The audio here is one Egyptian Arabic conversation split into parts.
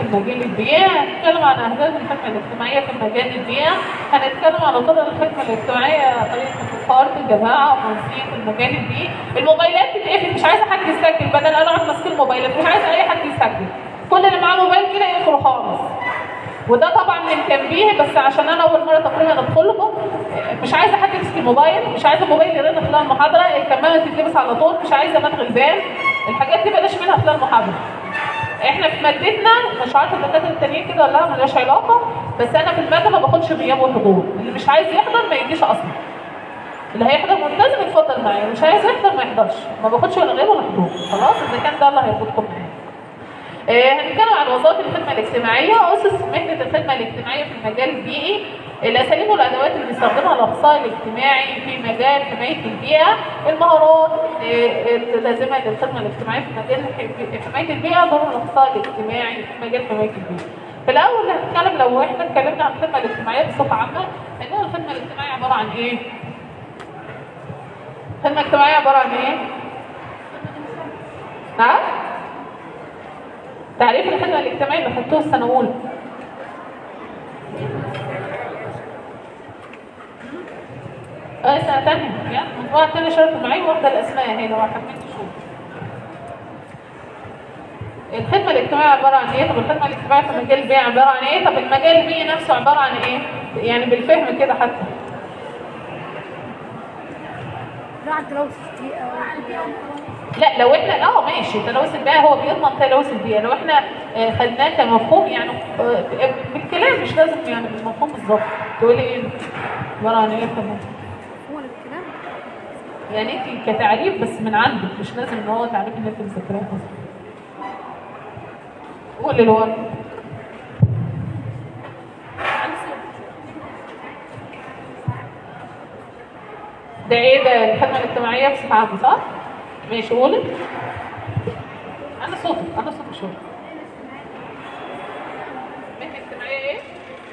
مجال البيئة هنتكلم عن أهداف الخدمة الاجتماعية في مجال البيئة هنتكلم على طرق الخدمة الاجتماعية طريقة فرد الجماعة وتنظيم المجال البيئي الموبايلات بتقفل مش عايزة حد يسجل بدل أنا أقعد ماسك الموبايلات مش عايزة أي حد يسجل كل اللي معاه موبايل كده يقفل خالص وده طبعا للتنبيه بس عشان انا اول مره تقريبا ادخل لكم مش عايزه حد يمسك الموبايل مش عايزه الموبايل يرن خلال المحاضره الكمامه تتلبس على طول مش عايزه مدغ البال الحاجات دي بلاش منها خلال المحاضره احنا في مادتنا مش عارفه الدكاتره التانيين كده ولا لا ملهاش علاقه بس انا في الماده ما باخدش غياب وحضور اللي مش عايز يحضر ما يجيش اصلا اللي هيحضر ملتزم يتفضل معايا مش عايز يحضر ما يحضرش ما باخدش ولا غياب ولا حضور خلاص اذا كان ده اللي هيربطكم معايا آه، هنتكلم عن وظائف الخدمة الاجتماعية أسس مهنة الخدمة الاجتماعية في المجال البيئي الأساليب والأدوات اللي بيستخدمها الأخصائي الاجتماعي في مجال حماية البيئة المهارات آه، اللازمة للخدمة الاجتماعية في مجال حماية البيئة دور الأخصائي الاجتماعي في مجال حماية البيئة في الأول هنتكلم لو احنا اتكلمنا عن الخدمة الاجتماعية بصفة عامة إن هو الخدمة الاجتماعية عبارة عن إيه؟ الخدمة الاجتماعية عبارة عن إيه؟ نعم؟ تعريف الخدمة الاجتماعية اللي خدتوه السنة الأولى اه سنة تانية يعني مجموعة تانية شاركوا معي واخدة الأسماء هي لو حبيت تشوف الخدمة الاجتماعية عبارة عن ايه؟ طب الخدمة الاجتماعية في مجال البيئة عبارة عن ايه؟ طب المجال البيئي نفسه عبارة عن ايه؟ يعني بالفهم كده حتى لا عن تلوث البيئة لا لو احنا اه ماشي تلوث البيئة هو بيضمن تلوث البيئة لو احنا آه، خدناه كمفهوم يعني آه، بالكلام مش لازم يعني بالمفهوم بالظبط تقولي ايه؟ عبارة عن ايه الخدمة؟ هو الكلام يعني انت كتعريف بس من عندك مش لازم ان هو تعريف ان انت مذاكراه اصلا قول اللي هو ده ايه ده الخدمه الاجتماعيه بصفه عامه صح؟ ماشي قولي انا صوتك انا صوتك شويه المهنه الاجتماعيه ايه؟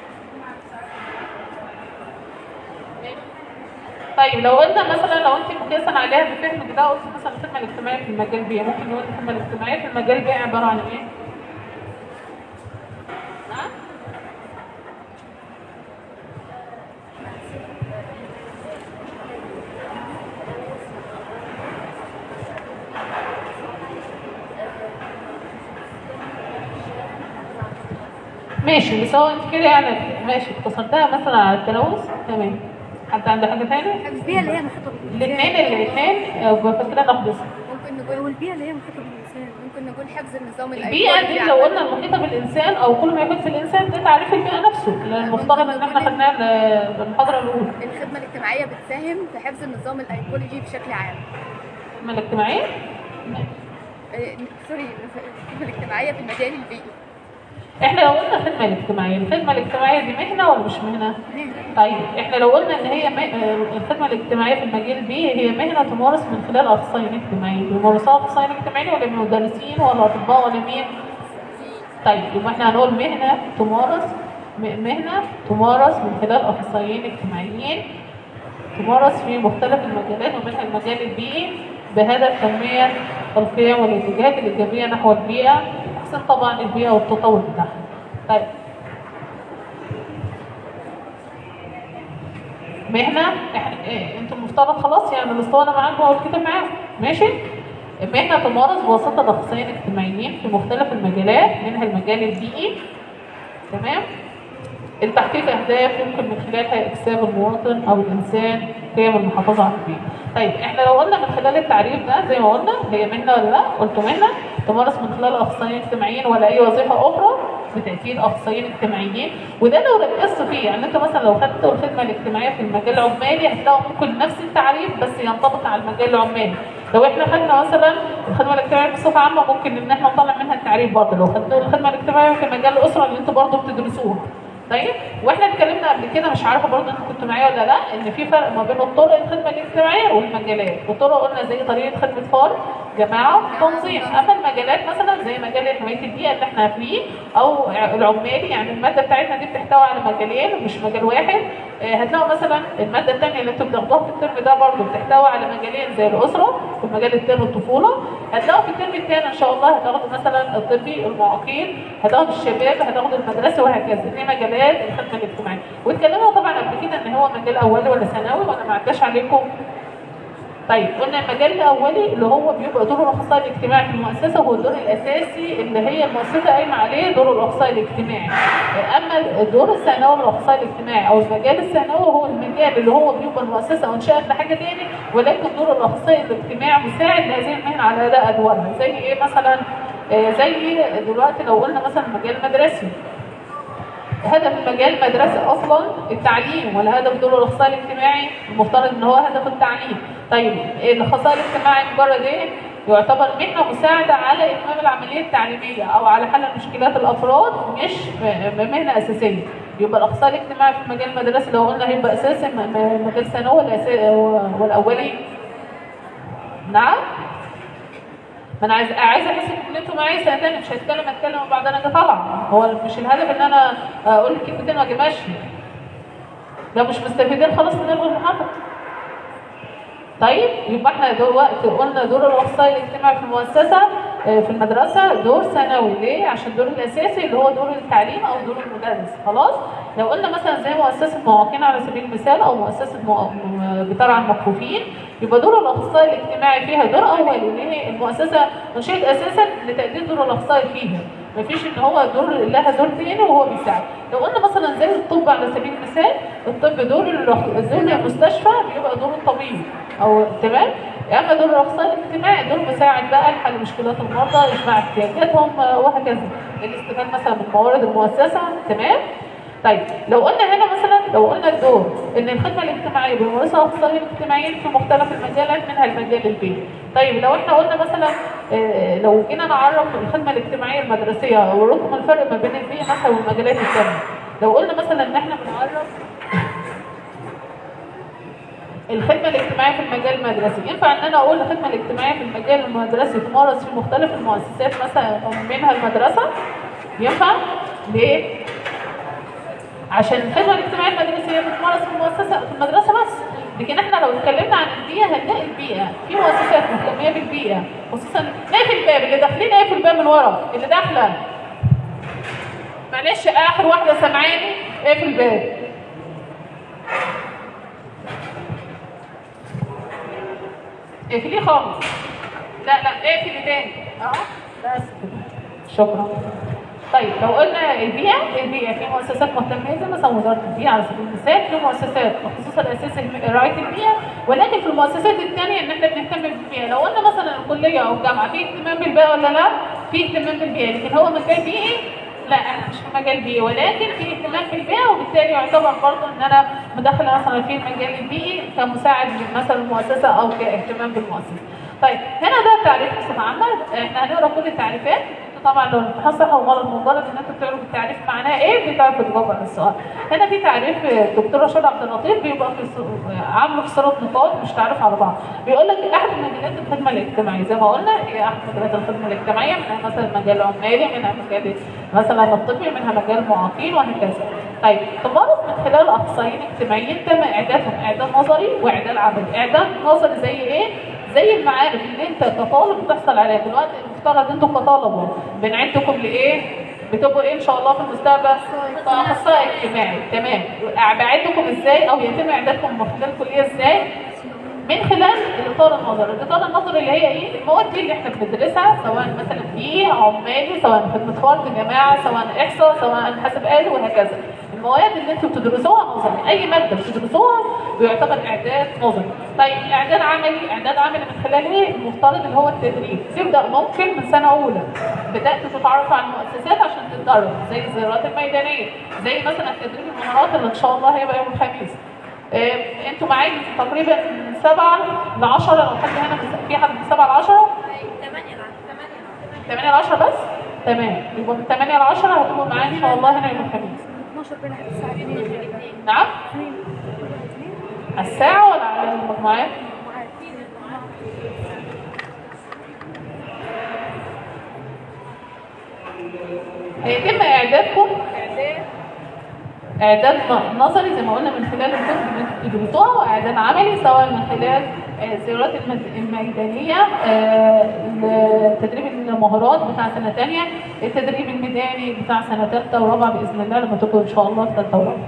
ماشي. طيب لو قلنا مثلا لو انت مقياسا عليها بفهم كده قلت مثلا الخدمه الاجتماعيه في المجال البيئي ممكن نقول الخدمه الاجتماعيه في المجال البيئي عباره عن ايه؟ نعم؟ ماشي بس هو انت كده يعني ماشي اقتصرتها مثلا على التلوث تمام حد عنده حاجه ثانيه؟ البيئة اللي هي محيطة بالإنسان الاثنين الاثنين بفكرة ناقص ممكن هو نقول البيئة اللي هي محيطة بالإنسان ممكن نقول حفظ النظام البيئة دي لو قلنا المحيطة بالإنسان أو كل ما يكون في الإنسان ده تعريف البيئة نفسه اللي المفترض إن إحنا خدناه في المحاضرة الأولى الخدمة الاجتماعية بتساهم في حفظ النظام الأيكولوجي بشكل عام الخدمة الاجتماعية آه، سوري الخدمة الاجتماعية في المجال البيئي إحنا لو قلنا الخدمة الاجتماعية الخدمة الاجتماعية دي مهنة ولا مش مهنة؟ طيب إحنا لو قلنا إن هي م- آه، الخدمة الاجتماعية في المجال البيئي هي مهنة تمارس من خلال أخصائيين اجتماعيين بيمارسوها أخصائيين اجتماعيين ولا مدرسين ولا أطباء ولا مين؟ طيب يبقى احنا هنقول مهنة تمارس م- مهنة تمارس من خلال أخصائيين اجتماعيين تمارس في مختلف المجالات ومنها المجال البيئي بهدف تنمية القيم والاتجاهات الإيجابية نحو البيئة أحسن طبعا البيئة والتطور بتاعها طيب مهنة احنا إيه انتوا المفترض خلاص يعني الاسطوانة معاكم او الكتاب معاكم ماشي مهنة تمارس بواسطة الأخصائيين الاجتماعيين في مختلف المجالات منها المجال البيئي تمام التحقيق أهداف يمكن من خلالها إكساب المواطن أو الإنسان قيم المحافظة على البيئة. طيب إحنا لو قلنا من خلال التعريف ده زي ما قلنا هي مهنة ولا لا؟ قلت مهنة تمارس من خلال أخصائيين اجتماعيين ولا أي وظيفة أخرى بالتأكيد أخصائيين اجتماعيين وده لو ركزت فيه يعني أنت مثلا لو خدت الخدمة الاجتماعية في المجال العمالي هتلاقوا ممكن نفس التعريف بس ينطبق على المجال العمالي. لو احنا خدنا مثلا الخدمه الاجتماعيه بصفه عامه ممكن ان احنا نطلع منها التعريف برضه لو خدنا الخدمه الاجتماعيه في مجال الاسره اللي انتوا برضه بتدرسوها طيب واحنا اتكلمنا قبل كده مش عارفه برضه انتوا كنتوا معايا ولا لا ان في فرق ما بين الطرق الخدمه الاجتماعيه والمجالات والطرق قلنا زي طريقه خدمه فرد جماعه تنظيم اما المجالات مثلا زي مجال حمايه البيئه اللي احنا فيه او العمالي يعني الماده بتاعتنا دي بتحتوي على مجالين مش مجال واحد آه، هتلاقوا مثلا الماده الثانيه اللي انتوا بتاخدوها في الترم ده برضه بتحتوي على مجالين زي الاسره والمجال الثاني الطفوله هتلاقوا في الترم الثاني ان شاء الله هتاخدوا مثلا الطبي المعاقين هتاخدوا الشباب هتاخدوا المدرسه وهكذا دي مجالات الخدمه الاجتماعيه واتكلمنا طبعا قبل كده ان هو مجال اولي ولا ثانوي وانا ما عداش عليكم طيب قلنا المجال الاولي اللي هو بيبقى دور الاخصائي الاجتماعي في المؤسسه هو الدور الاساسي اللي هي المؤسسه قايمه عليه دور الاخصائي الاجتماعي اما الدور الثانوي للاخصائي الاجتماعي او المجال الثانوي هو المجال اللي هو بيبقى المؤسسه انشات لحاجه تاني ولكن دور الاخصائي الاجتماعي مساعد لهذه المهنه على اداء ادوارها زي ايه مثلا آه، زي دلوقتي لو قلنا مثلا مجال مدرسي هدف المجال المدرسي اصلا التعليم ولا هدف دور الاخصائي الاجتماعي المفترض ان هو هدف التعليم طيب الاخصائي الاجتماعي مجرد ايه يعتبر مهنه مساعده على اتمام العمليه التعليميه او على حل مشكلات الافراد مش م- مهنه اساسيه يبقى الاخصائي الاجتماعي في المجال المدرسي لو قلنا هيبقى اساسي م- م- مجال ثانوي ولا أسا- والاولي نعم ما انا عايز عايزه احس ان انتوا معايا سنه تاني مش هتكلم اتكلم وبعدين اجي طالعه هو مش الهدف ان انا اقول كلمتين واجي ماشي لو مش مستفيدين خلاص نلغي المحاضره طيب يبقى احنا دلوقتي قلنا دور الاخصائي الاجتماعي في المؤسسه آه، في المدرسه دور ثانوي ليه؟ عشان الدور الاساسي اللي هو دور التعليم او دور المدرس خلاص؟ لو قلنا مثلا زي مؤسسه معاقين على سبيل المثال او مؤسسه مع- م- بترعى المكفوفين يبقى دور الاخصائي الاجتماعي فيها دور اولي ليه؟ المؤسسه انشئت اساسا لتقديم دور الاخصائي فيها مفيش ان هو دور لها دور تاني وهو بيساعد لو قلنا مثلا زي الطب على سبيل المثال الطب دور الأخ- دور المستشفى بيبقى دور الطبيب او تمام اما دور الاخصائي الاجتماعي دور مساعد بقى لحل مشكلات المرضى اجماع احتياجاتهم آه، وهكذا الاستفاده مثلا من موارد المؤسسه تمام طيب لو قلنا هنا مثلا لو قلنا الدور ان الخدمه الاجتماعيه بيمارسها الاخصائيين الاجتماعيين في مختلف المجالات منها المجال البيئي طيب لو احنا قلنا مثلا آه، لو جينا نعرف الخدمه الاجتماعيه المدرسيه ورقم الفرق ما بين البيئه مثلا والمجالات الثانيه لو قلنا مثلا ان احنا بنعرف الخدمة الاجتماعية في المجال المدرسي ينفع ان انا اقول الخدمة الاجتماعية في المجال المدرسي تمارس في مختلف المؤسسات مثلا منها المدرسة ينفع ليه عشان الخدمة الاجتماعية المدرسية بتمارس في المؤسسة في المدرسة بس لكن احنا لو اتكلمنا عن البيئة هنلاقي البيئة في مؤسسات مهتمية بالبيئة خصوصا نقفل الباب اللي داخلين نقفل الباب من ورا اللي داخلة معلش اخر واحدة سامعاني اقفل الباب اقفليه خالص لا لا اقفلي تاني اهو بس كده شكرا طيب لو قلنا البيئة البيئة في مؤسسات مهتمة زي مثلا وزارة البيئة على سبيل المثال في مؤسسات تخصصها الأساسي رعاية البيئة ولكن في المؤسسات الثانية إن إحنا بنهتم بالبيئة لو قلنا مثلا الكلية أو الجامعة في اهتمام بالبيئة ولا لا؟ في اهتمام بالبيئة لكن هو مجال بيئي لا انا مش في مجال بيئي ولكن في اهتمام بالبيئه وبالتالي يعتبر برضه ان انا مداخله مثلا في المجال البيئي كمساعد مثلا المؤسسه او كاهتمام بالمؤسسه. طيب هنا ده تعريف بصفه عامه احنا هنقرا كل التعريفات انتوا طبعا لو الامتحان صح وغلط مجرد ان انتوا بتعرفوا التعريف معناه ايه بتعرفوا تجاوبوا على السؤال. هنا في تعريف الدكتور رشاد عبد اللطيف بيبقى في ص- عامله في صوره نقاط مش تعريف على بعض. بيقول لك احد مجالات الخدمه الاجتماعيه زي ما قلنا هي احد مجالات الخدمه الاجتماعيه منها مثلا مجال عمالي منها مجال مثلا الطبي منها مجال معاقين وهكذا. طيب تمارس من خلال اخصائيين اجتماعيين تم اعدادهم اعداد نظري واعداد عملي. اعداد نظري زي ايه؟ زي المعارف اللي انت كطالب بتحصل عليها دلوقتي المفترض انتوا كطلبه بنعدكم لايه؟ بتبقوا ايه ان شاء الله في المستقبل؟ اخصائي اجتماعي تمام بعدكم ازاي او يتم اعدادكم من خلال الكليه ازاي؟ من خلال الاطار النظري، الاطار النظري اللي هي ايه؟ المواد دي اللي احنا بندرسها سواء مثلا في عمالي، سواء خدمه فرد جماعه، سواء احصاء، سواء حاسب آلي وهكذا. المواد اللي انتوا بتدرسوها نظري، اي ماده بتدرسوها بيعتبر اعداد نظري. طيب اعداد عملي، اعداد عملي من خلال ايه؟ المفترض اللي هو التدريب، تبدا ممكن من سنه اولى. بدات تتعرف على المؤسسات عشان تتدرب زي الزيارات الميدانيه، زي مثلا تدريب المهارات اللي ان شاء الله هيبقى يوم الخميس. إيه، انتوا معايا تقريبا من 7 ل 10 لو حد هنا من- في حد من 7 ل 10 8 ل 10 بس تمام يبقى من 8 ل 10 هتبقوا معايا ان شاء الله هنا يوم الخميس 12 بين الساعة 2 نعم 2 على الساعه ولا على المجموعات هيتم اعدادكم اعداد ن- نظري زي ما قلنا من خلال الكتب اللي انتوا بتدرسوها واعداد عملي سواء من خلال آه، الزيارات المد- الميدانيه آه، تدريب المهارات بتاع سنه ثانيه التدريب الميداني بتاع سنه ثالثه ورابعه باذن الله لما تكونوا ان شاء الله في ثالثه ورابعه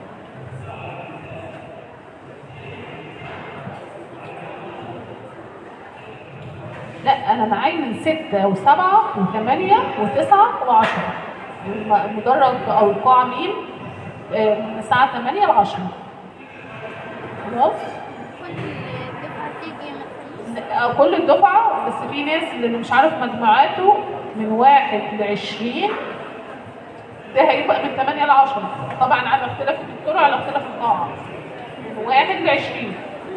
لا انا معايا من ستة وسبعة وثمانية وتسعة وعشرة الم- المدرج او القاعة ميم آه، من الساعة 8 ل 10 خلاص كل دفعة تيجي مثلا آه، كل الدفعة بس في ناس اللي مش عارف مجموعاته من واحد لعشرين ده هيبقى من 8 ل 10 طبعا على اختلاف الدكتور وعلى اختلاف القاعة من واحد لعشرين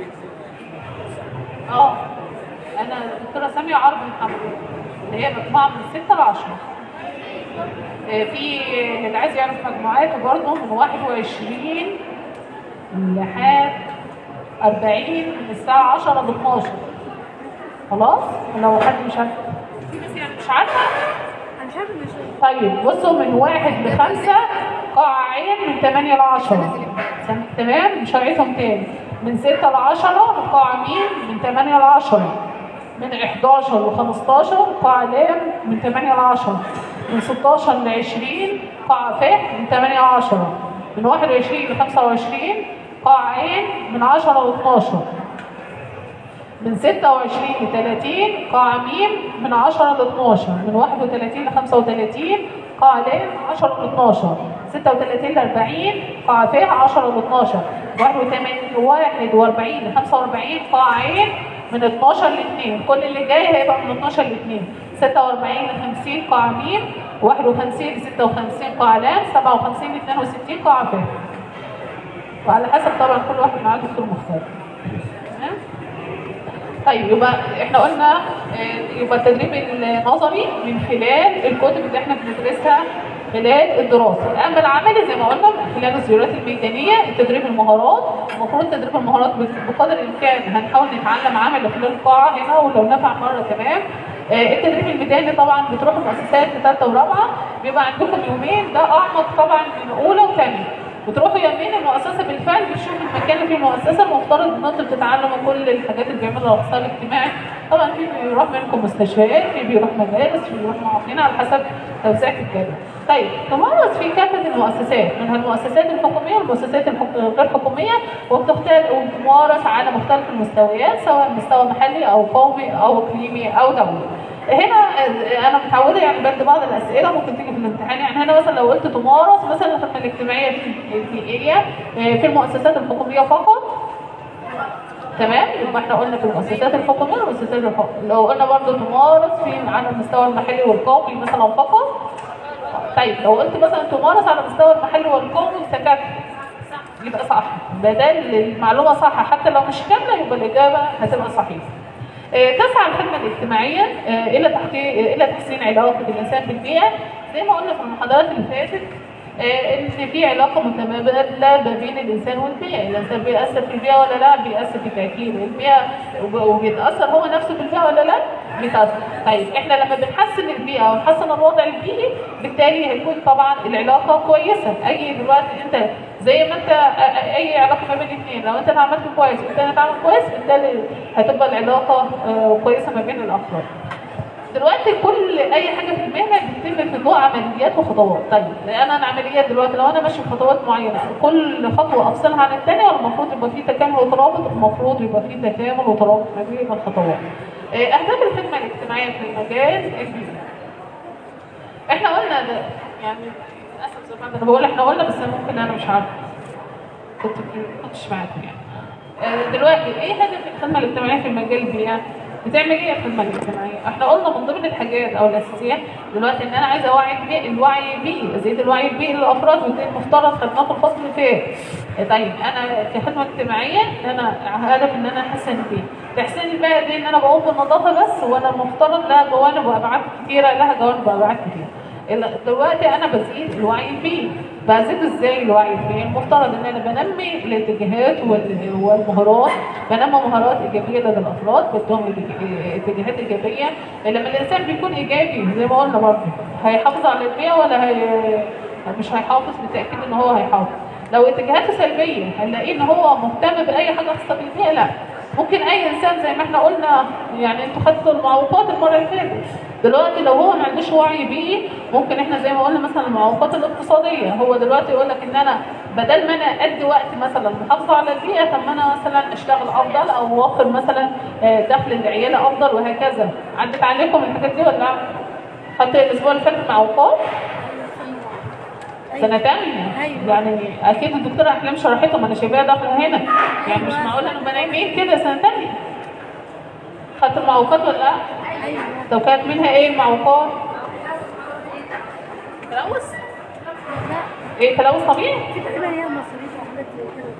اه انا الدكتورة سامية عرض محمد اللي هي مجموعة من 6 ل 10 آه، في اللي عايز يعرف مجموعاته برضه من 21 لحد 40 من الساعة 10 ل 12 خلاص لو حد مش عارف في ناس يعني مش عارفة أنا مش عارفة مش طيب بصوا من واحد لخمسة قاع عين من 8 ل 10 سم- تمام شرعتهم تاني من 6 ل 10 قاع مين من 8 ل 10 من 11 ل 15 قاع لام من 8 ل 10 من 16 ل 20 قاع ف من 8 ل 10 من 21 ل 25 قاع عين من 10 ل 12 من 26 ل 30 قاع ميم من 10 ل 12 من 31 ل 35 قاع لام 10 ل 12 36 ل 40 قاع ف 10 ل 12 41 41 ل 45 قاع عين من 12 ل 2 كل اللي جاي هيبقى من 12 ل 2 46 ل 50 قاع ميم 51 ل 56 قاع لام 57 ل 62 قاع ف وعلى حسب طبعا كل واحد معاه دكتور مختلف تمام طيب يبقى احنا قلنا آه، يبقى التدريب النظري من خلال الكتب اللي احنا بندرسها خلال الدراسه اما العملي زي ما قلنا من خلال الزيارات الميدانيه تدريب المهارات المفروض تدريب المهارات بقدر الامكان هنحاول نتعلم عمل خلال القاعه هنا ولو نفع مره تمام آه، التدريب الميداني طبعا بتروحوا مؤسسات في ثالثه ورابعه بيبقى عندكم يومين ده اعمق طبعا من اولى وثانيه وتروحوا يمين المؤسسه بالفعل بتشوفوا المكان اللي في المؤسسه المفترض ان انتوا بتتعلموا كل الحاجات اللي بيعملها الاخصائي الاجتماعي طبعا في بيروح منكم مستشفيات في بيروح مدارس في بيروح معاقين على حسب توزيع الجدول. طيب تمارس في كافه المؤسسات منها المؤسسات الحكوميه والمؤسسات الحك- غير حكوميه وبتختار وبتمارس على مختلف المستويات سواء مستوى محلي او قومي او اقليمي او دولي. هنا آه، انا متعوده يعني بدي بعض الاسئله ممكن تيجي في الامتحان يعني هنا مثلا لو قلت تمارس مثلا الخدمه الاجتماعيه في البيئيه آه، في المؤسسات الحكوميه فقط تمام يبقى احنا قلنا في المؤسسات الحكوميه والمؤسسات الحكوميه لو قلنا برضه تمارس في على المستوى المحلي والقومي مثلا فقط طيب لو قلت مثلا تمارس على المستوى المحلي والقومي سكت يبقى صح بدل المعلومه صح حتى لو مش كامله يبقى الاجابه هتبقى صحيحه آه، تسعى الخدمة الاجتماعية آه، إلى تحقيق إلى تحسين علاقة الإنسان بالبيئة زي ما قلنا في المحاضرات اللي فاتت آه، إن في علاقة متبادلة ما بين الإنسان والبيئة، الإنسان بيأثر في البيئة ولا لا؟ بيأثر في تأكيد البيئة وب- وبيتأثر هو نفسه بالبيئة ولا لا؟ بيتأثر. طيب إحنا لما بنحسن البيئة ونحسن الوضع البيئي بالتالي هيكون طبعا العلاقة كويسة، أي دلوقتي أنت زي ما انت اي علاقه ما بين الاثنين لو انت اتعاملت كويس والتاني اتعامل كويس بالتالي هتبقى العلاقه آه، كويسه ما بين الافراد دلوقتي كل اي حاجه في المهنه بتتم في ضوء عمليات وخطوات طيب انا انا عمليات دلوقتي لو انا ماشي في خطوات معينه كل خطوه افصلها عن الثانيه ولا المفروض يبقى في تكامل وترابط المفروض يبقى في تكامل وترابط ما بين الخطوات آه، اهداف الخدمه الاجتماعيه في المجال البيئي احنا قلنا ده يعني للاسف زي ما انا بقول احنا قلنا بس ممكن انا مش عارفه كنت كنتش معاكم يعني آه، دلوقتي ايه هدف الخدمه الاجتماعيه في المجال البيئي؟ بتعمل ايه الخدمه الاجتماعيه؟ احنا قلنا من ضمن الحاجات او الاساسيات دلوقتي ان انا عايزه اوعي البيئي الوعي البيئي ازيد الوعي البيئي للافراد وده المفترض خدناه في الفصل اللي فات. آه، طيب انا كخدمه اجتماعيه انا هدف ان انا احسن البيئه. تحسين البيئه دي ان انا بقوم بالنظافه بس ولا المفترض لها جوانب وابعاد كتيره لها جوانب وابعاد كتيره. ال- دلوقتي انا بزيد الوعي البيئي بزيد ازاي الوعي البيئي المفترض ان انا بنمي الاتجاهات وال- والمهارات بنمي مهارات ايجابيه لدى الافراد بدهم اتجاهات ايجابيه لما الانسان بيكون ايجابي زي ما قلنا برضه هيحافظ على البيئه ولا هي... مش هيحافظ بالتاكيد ان هو هيحافظ لو اتجاهاته سلبيه هنلاقيه ان هو مهتم باي حاجه خاصه بالبيئه لا ممكن اي انسان زي ما احنا قلنا يعني انتوا خدتوا المعوقات المره اللي فاتت دلوقتي لو هو ما عندوش وعي بيئي ممكن احنا زي ما قلنا مثلا المعوقات الاقتصاديه هو دلوقتي يقول لك ان انا بدل ما انا ادي وقت مثلا محافظه على البيئه طب ما انا مثلا اشتغل افضل او اوفر مثلا آه، دخل لعيالي افضل وهكذا عدت عليكم الحاجات دي ولا لا؟ خدت الاسبوع اللي فات معوقات سنة تانية أيوة. يعني أكيد الدكتورة أحلام شرحتهم أنا شايفاها داخلة هنا يعني مش معقول إنهم نايمين كده سنة تانية خدت المعوقات ولا لا؟ ايوه طب كانت منها إيه المعوقات؟ تلوث؟ لا إيه تلوث طبيعي؟ في تقريبا هي المصاريف وحاجات زي كده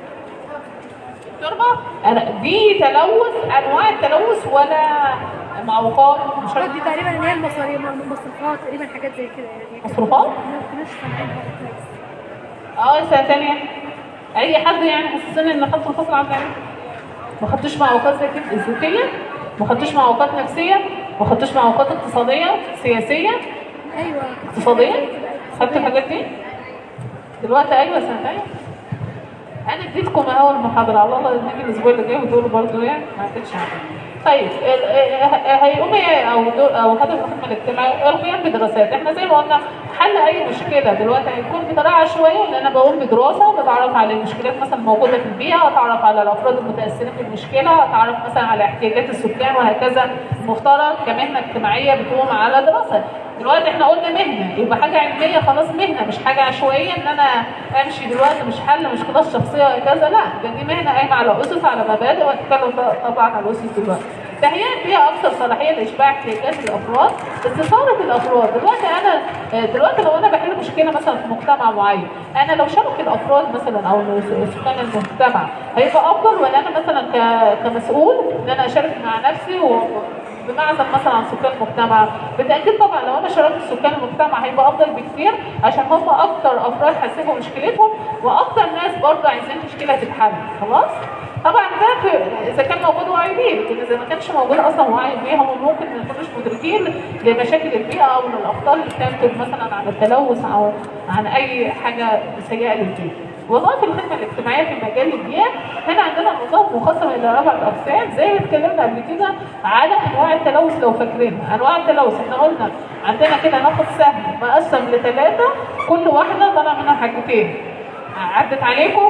التربة؟ أنا دي تلوث أنواع التلوث ولا معوقات؟ مش مش دي تقريبا اللي هي المصاريف المصروفات تقريبا حاجات زي كده يعني مصروفات؟ ما كناش سامعينها كويس اه سنة تانية أي حد يعني حسسني إن خدت الفصل عن تعليم ما خدتوش معوقات زي كده ذاتية ما خدتوش معوقات نفسية ما خدتوش معوقات اقتصادية سياسية ايوه اقتصادية خدتوا الحاجات دي دلوقتي أيوة سنة تانية أنا اديتكم أهو المحاضرة على الله نيجي الأسبوع اللي جاي وتقولوا برضه يعني ما عدتش عنها طيب ال- اه- هيقوم ايه او دور او هدف الخدمه الاجتماعيه القيام بدراسات احنا زي ما قلنا حل اي مشكله دلوقتي هيكون بطريقه عشوائيه ان انا بقوم بدراسه بتعرف على المشكلات مثلا موجوده في البيئه اتعرف على الافراد المتاثرين بالمشكله اتعرف مثلا على احتياجات السكان وهكذا المفترض كمهنه اجتماعيه بتقوم على دراسه دلوقتي احنا قلنا مهنه يبقى حاجه علميه خلاص مهنه مش حاجه عشوائيه ان انا امشي دلوقتي مش حل مشكلات شخصيه وهكذا لا ده دي مهنه قايمه على اسس على مبادئ وهتكلم طبعا على الاسس دلوقتي تهيئة فيها أكثر صلاحية لإشباع احتياجات الأفراد استثارة الأفراد دلوقتي أنا آه، دلوقتي لو أنا بحل مشكلة مثلا في مجتمع معين أنا لو شارك الأفراد مثلا أو سكان المجتمع هيبقى أفضل ولا أنا مثلا ك- كمسؤول إن أنا أشارك مع نفسي و بمعزل مثلا عن سكان المجتمع بالتاكيد طبعا لو انا شاركت سكان المجتمع هيبقى افضل بكتير عشان هم اكتر افراد حاسين بمشكلتهم واكتر ناس برضه عايزين مشكله تتحل خلاص طبعا ده في اذا كان موجود وعي بيه لكن اذا ما كانش موجود اصلا وعي بيه هم ممكن ما يكونوش مدركين لمشاكل البيئه او للاخطار اللي بتنتج مثلا عن التلوث او عن اي حاجه سيئه للبيئه وظائف الخدمه الاجتماعيه في مجال البيئه هنا عندنا وظائف مقسمه الى اربع اقسام زي ما اتكلمنا قبل كده على انواع التلوث لو فاكرين انواع التلوث احنا قلنا عندنا كده ناخد سهم مقسم لثلاثه كل واحده طالع منها حاجتين عدت عليكم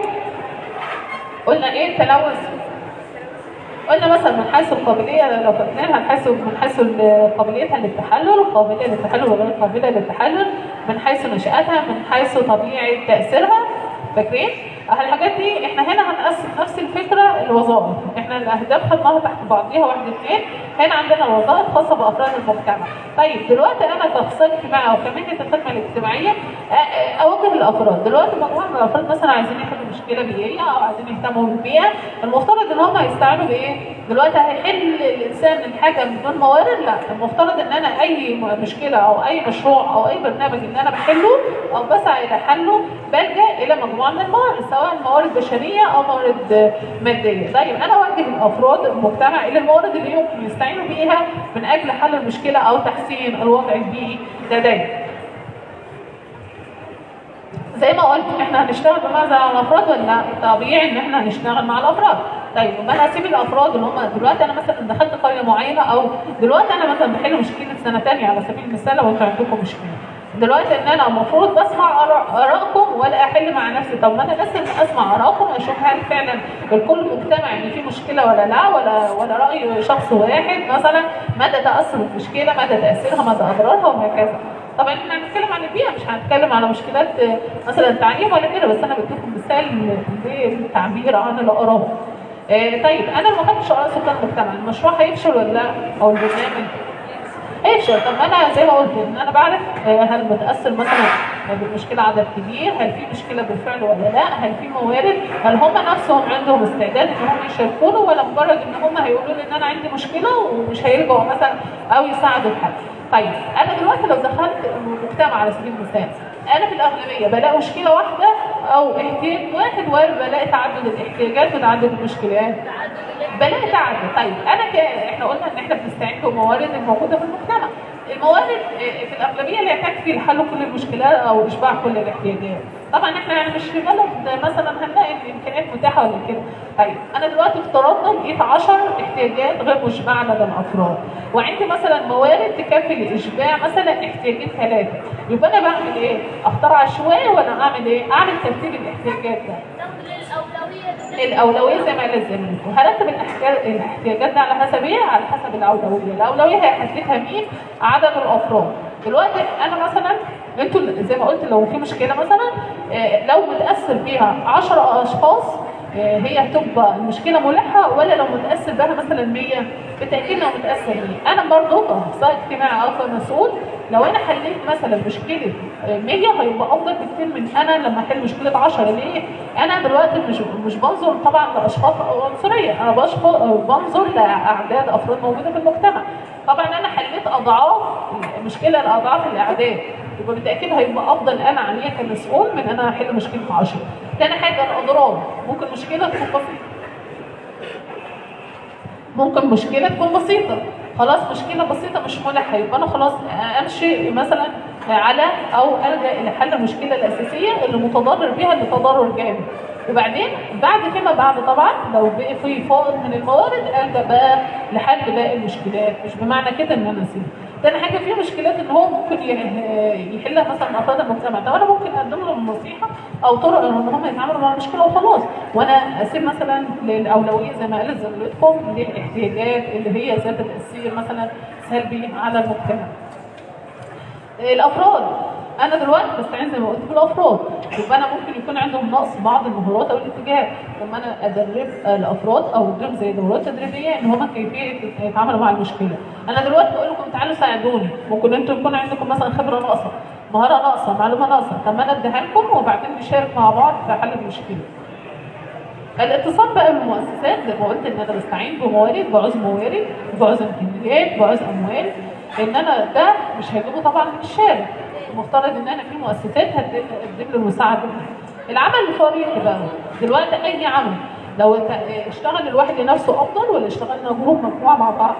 قلنا ايه التلوث قلنا مثلا من حيث القابليه لو فاكرينها من حيث من حيث ال- قابليتها للتحلل قابليه للتحلل وغير قابله للتحلل من حيث نشاتها من حيث طبيعه تاثيرها فاكرين الحاجات دي احنا هنا هنقسم نفس الفكره الوظائف احنا الاهداف خدناها تحت بعضيها واحد اثنين هنا عندنا الوظائف خاصه بافراد المجتمع طيب دلوقتي انا كاخصائي اجتماعي او كمهنه الخدمه الاجتماعيه أ- أ- اوجه الافراد دلوقتي مجموعه من الافراد مثلا عايزين يحلوا مشكله بيئيه او عايزين يهتموا بالبيئه المفترض ان هم يستعينوا بايه؟ دلوقتي هيحل الانسان الحاجه من دون موارد لا المفترض ان انا اي م- مشكله او اي مشروع او اي برنامج ان انا بحله او بسعى الى حله بلجا الى مجموعه من الموارد سواء موارد بشريه او موارد آه، ماديه طيب انا اوجه الافراد المجتمع الى الموارد اللي يمكن يستعينوا بيها من اجل حل المشكله او تحسين الوضع البيئي لديهم زي ما قلت احنا هنشتغل بمعزل على الافراد ولا طبيعي ان احنا هنشتغل مع الافراد طيب يبقى انا اسيب الافراد اللي هم دلوقتي انا مثلا دخلت قريه معينه او دلوقتي انا مثلا بحل مشكله سنه ثانيه على سبيل المثال لو انتوا عندكم مشكله دلوقتي ان انا المفروض بسمع آراء- ارائكم ولا احل مع نفسي طب ما انا لازم اسمع ارائكم اشوف هل فعلا الكل مجتمع ان في مشكله ولا لا ولا ولا راي شخص واحد مثلا مدى تاثر المشكله مدى تاثيرها مدى اضرارها وهكذا طبعا احنا هنتكلم عن البيئه مش هنتكلم على مشكلات آه، مثلا التعليم ولا كده بس انا بديكم مثال للتعبير عن الاراء آه، طيب انا ما خدتش اراء سكان المجتمع المشروع هيفشل ولا لا او البرنامج هيفشل طب انا زي ما قلت ان انا بعرف آه، هل متاثر مثلا بالمشكله عدد كبير هل في مشكله بالفعل ولا لا هل في موارد هل هم نفسهم عندهم استعداد ان هم يشاركونا ولا مجرد ان هم هيقولوا لي ان انا عندي مشكله ومش هيرجعوا مثلا او يساعدوا الحل طيب انا دلوقتي لو دخلت المجتمع على سبيل المثال انا في الاغلبيه بلاقي مشكله واحده او احتياج واحد وارد بلاقي تعدد الاحتياجات وتعدد المشكلات بلاقي تعدد طيب انا ك... احنا قلنا ان احنا بنستعين بموارد الموجوده في المجتمع الموارد آه، في الاغلبيه لا تكفي لحل كل المشكلات او اشباع كل الاحتياجات طبعا احنا يعني مش في بلد مثلا هنلاقي الامكانيات متاحه ولا كده طيب انا دلوقتي افترضنا لقيت 10 احتياجات غير مشبعه لدى الافراد وعندي مثلا موارد تكفي لاشباع مثلا احتياجين ثلاثه يبقى انا بعمل ايه؟ اختار عشوائي وانا اعمل ايه؟ اعمل ترتيب الاحتياجات ده الاولويه زي ما لازم وهرتب الأحجا- الاحتياجات دي على حسب ايه على حسب الاولويه الاولويه هيحددها مين عدد الافراد دلوقتي انا مثلا انتوا زي ما قلت لو في مشكله مثلا آه، لو متاثر بيها 10 اشخاص آه، هي هتبقى المشكله ملحه ولا لو متاثر بها مثلا 100 بالتاكيد لو متاثر 100 انا برضو كاخصائي اجتماعي او كمسؤول لو انا حليت مثلا مشكله آه، 100 هيبقى افضل بكتير من انا لما احل مشكله 10 ليه؟ انا دلوقتي مش مش بنظر طبعا لاشخاص او عنصريه انا بشخ- أو بنظر لاعداد افراد موجوده في المجتمع طبعا انا حليت اضعاف المشكله لاضعاف الاعداد يبقى بالتاكيد هيبقى افضل انا عليا كمسؤول من انا احل مشكله 10 تاني حاجه الاضرار ممكن مشكله تكون بسيطه ممكن مشكله تكون بسيطه خلاص مشكله بسيطه مش ملحه يبقى انا خلاص امشي مثلا على او الجا الى حل المشكله الاساسيه اللي متضرر بها اللي تضرر جامد وبعدين بعد فيما بعد طبعا لو بقي في فائض من الموارد الجا بقى لحل باقي المشكلات مش بمعنى كده ان انا اسيب تاني حاجه في مشكلات ان هو ممكن يه- يحلها مثلا افراد المجتمع طب انا ممكن اقدم لهم نصيحه او طرق ان هم يتعاملوا مع المشكله وخلاص وانا اسيب مثلا للاولويه زي ما قالت زميلتكم للاحتياجات اللي هي ذات تاثير مثلا سلبي على المجتمع. الافراد انا دلوقتي بستعين زي ما قلت بالافراد يبقى انا ممكن يكون عندهم نقص بعض المهارات او الاتجاه لما انا ادرب الافراد او ادرب زي دورات تدريبيه ان هم كيفيه يتعاملوا مع المشكله انا دلوقتي بقول لكم تعالوا ساعدوني ممكن انتوا يكون عندكم مثلا خبره ناقصه مهاره ناقصه معلومه ناقصه طب ما انا اديها لكم وبعدين نشارك مع بعض في حل المشكله الاتصال بقى بالمؤسسات زي ما قلت ان انا بستعين بموارد بعوز موارد بعوز امكانيات بعوز اموال ان انا ده مش هجيبه طبعا من الشارع المفترض ان انا في مؤسسات هتقدم لي المساعده العمل الفريقي بقى دلوقتي اي عمل لو انت اشتغل الواحد لنفسه افضل ولا اشتغلنا جروب مجموعه مع بعض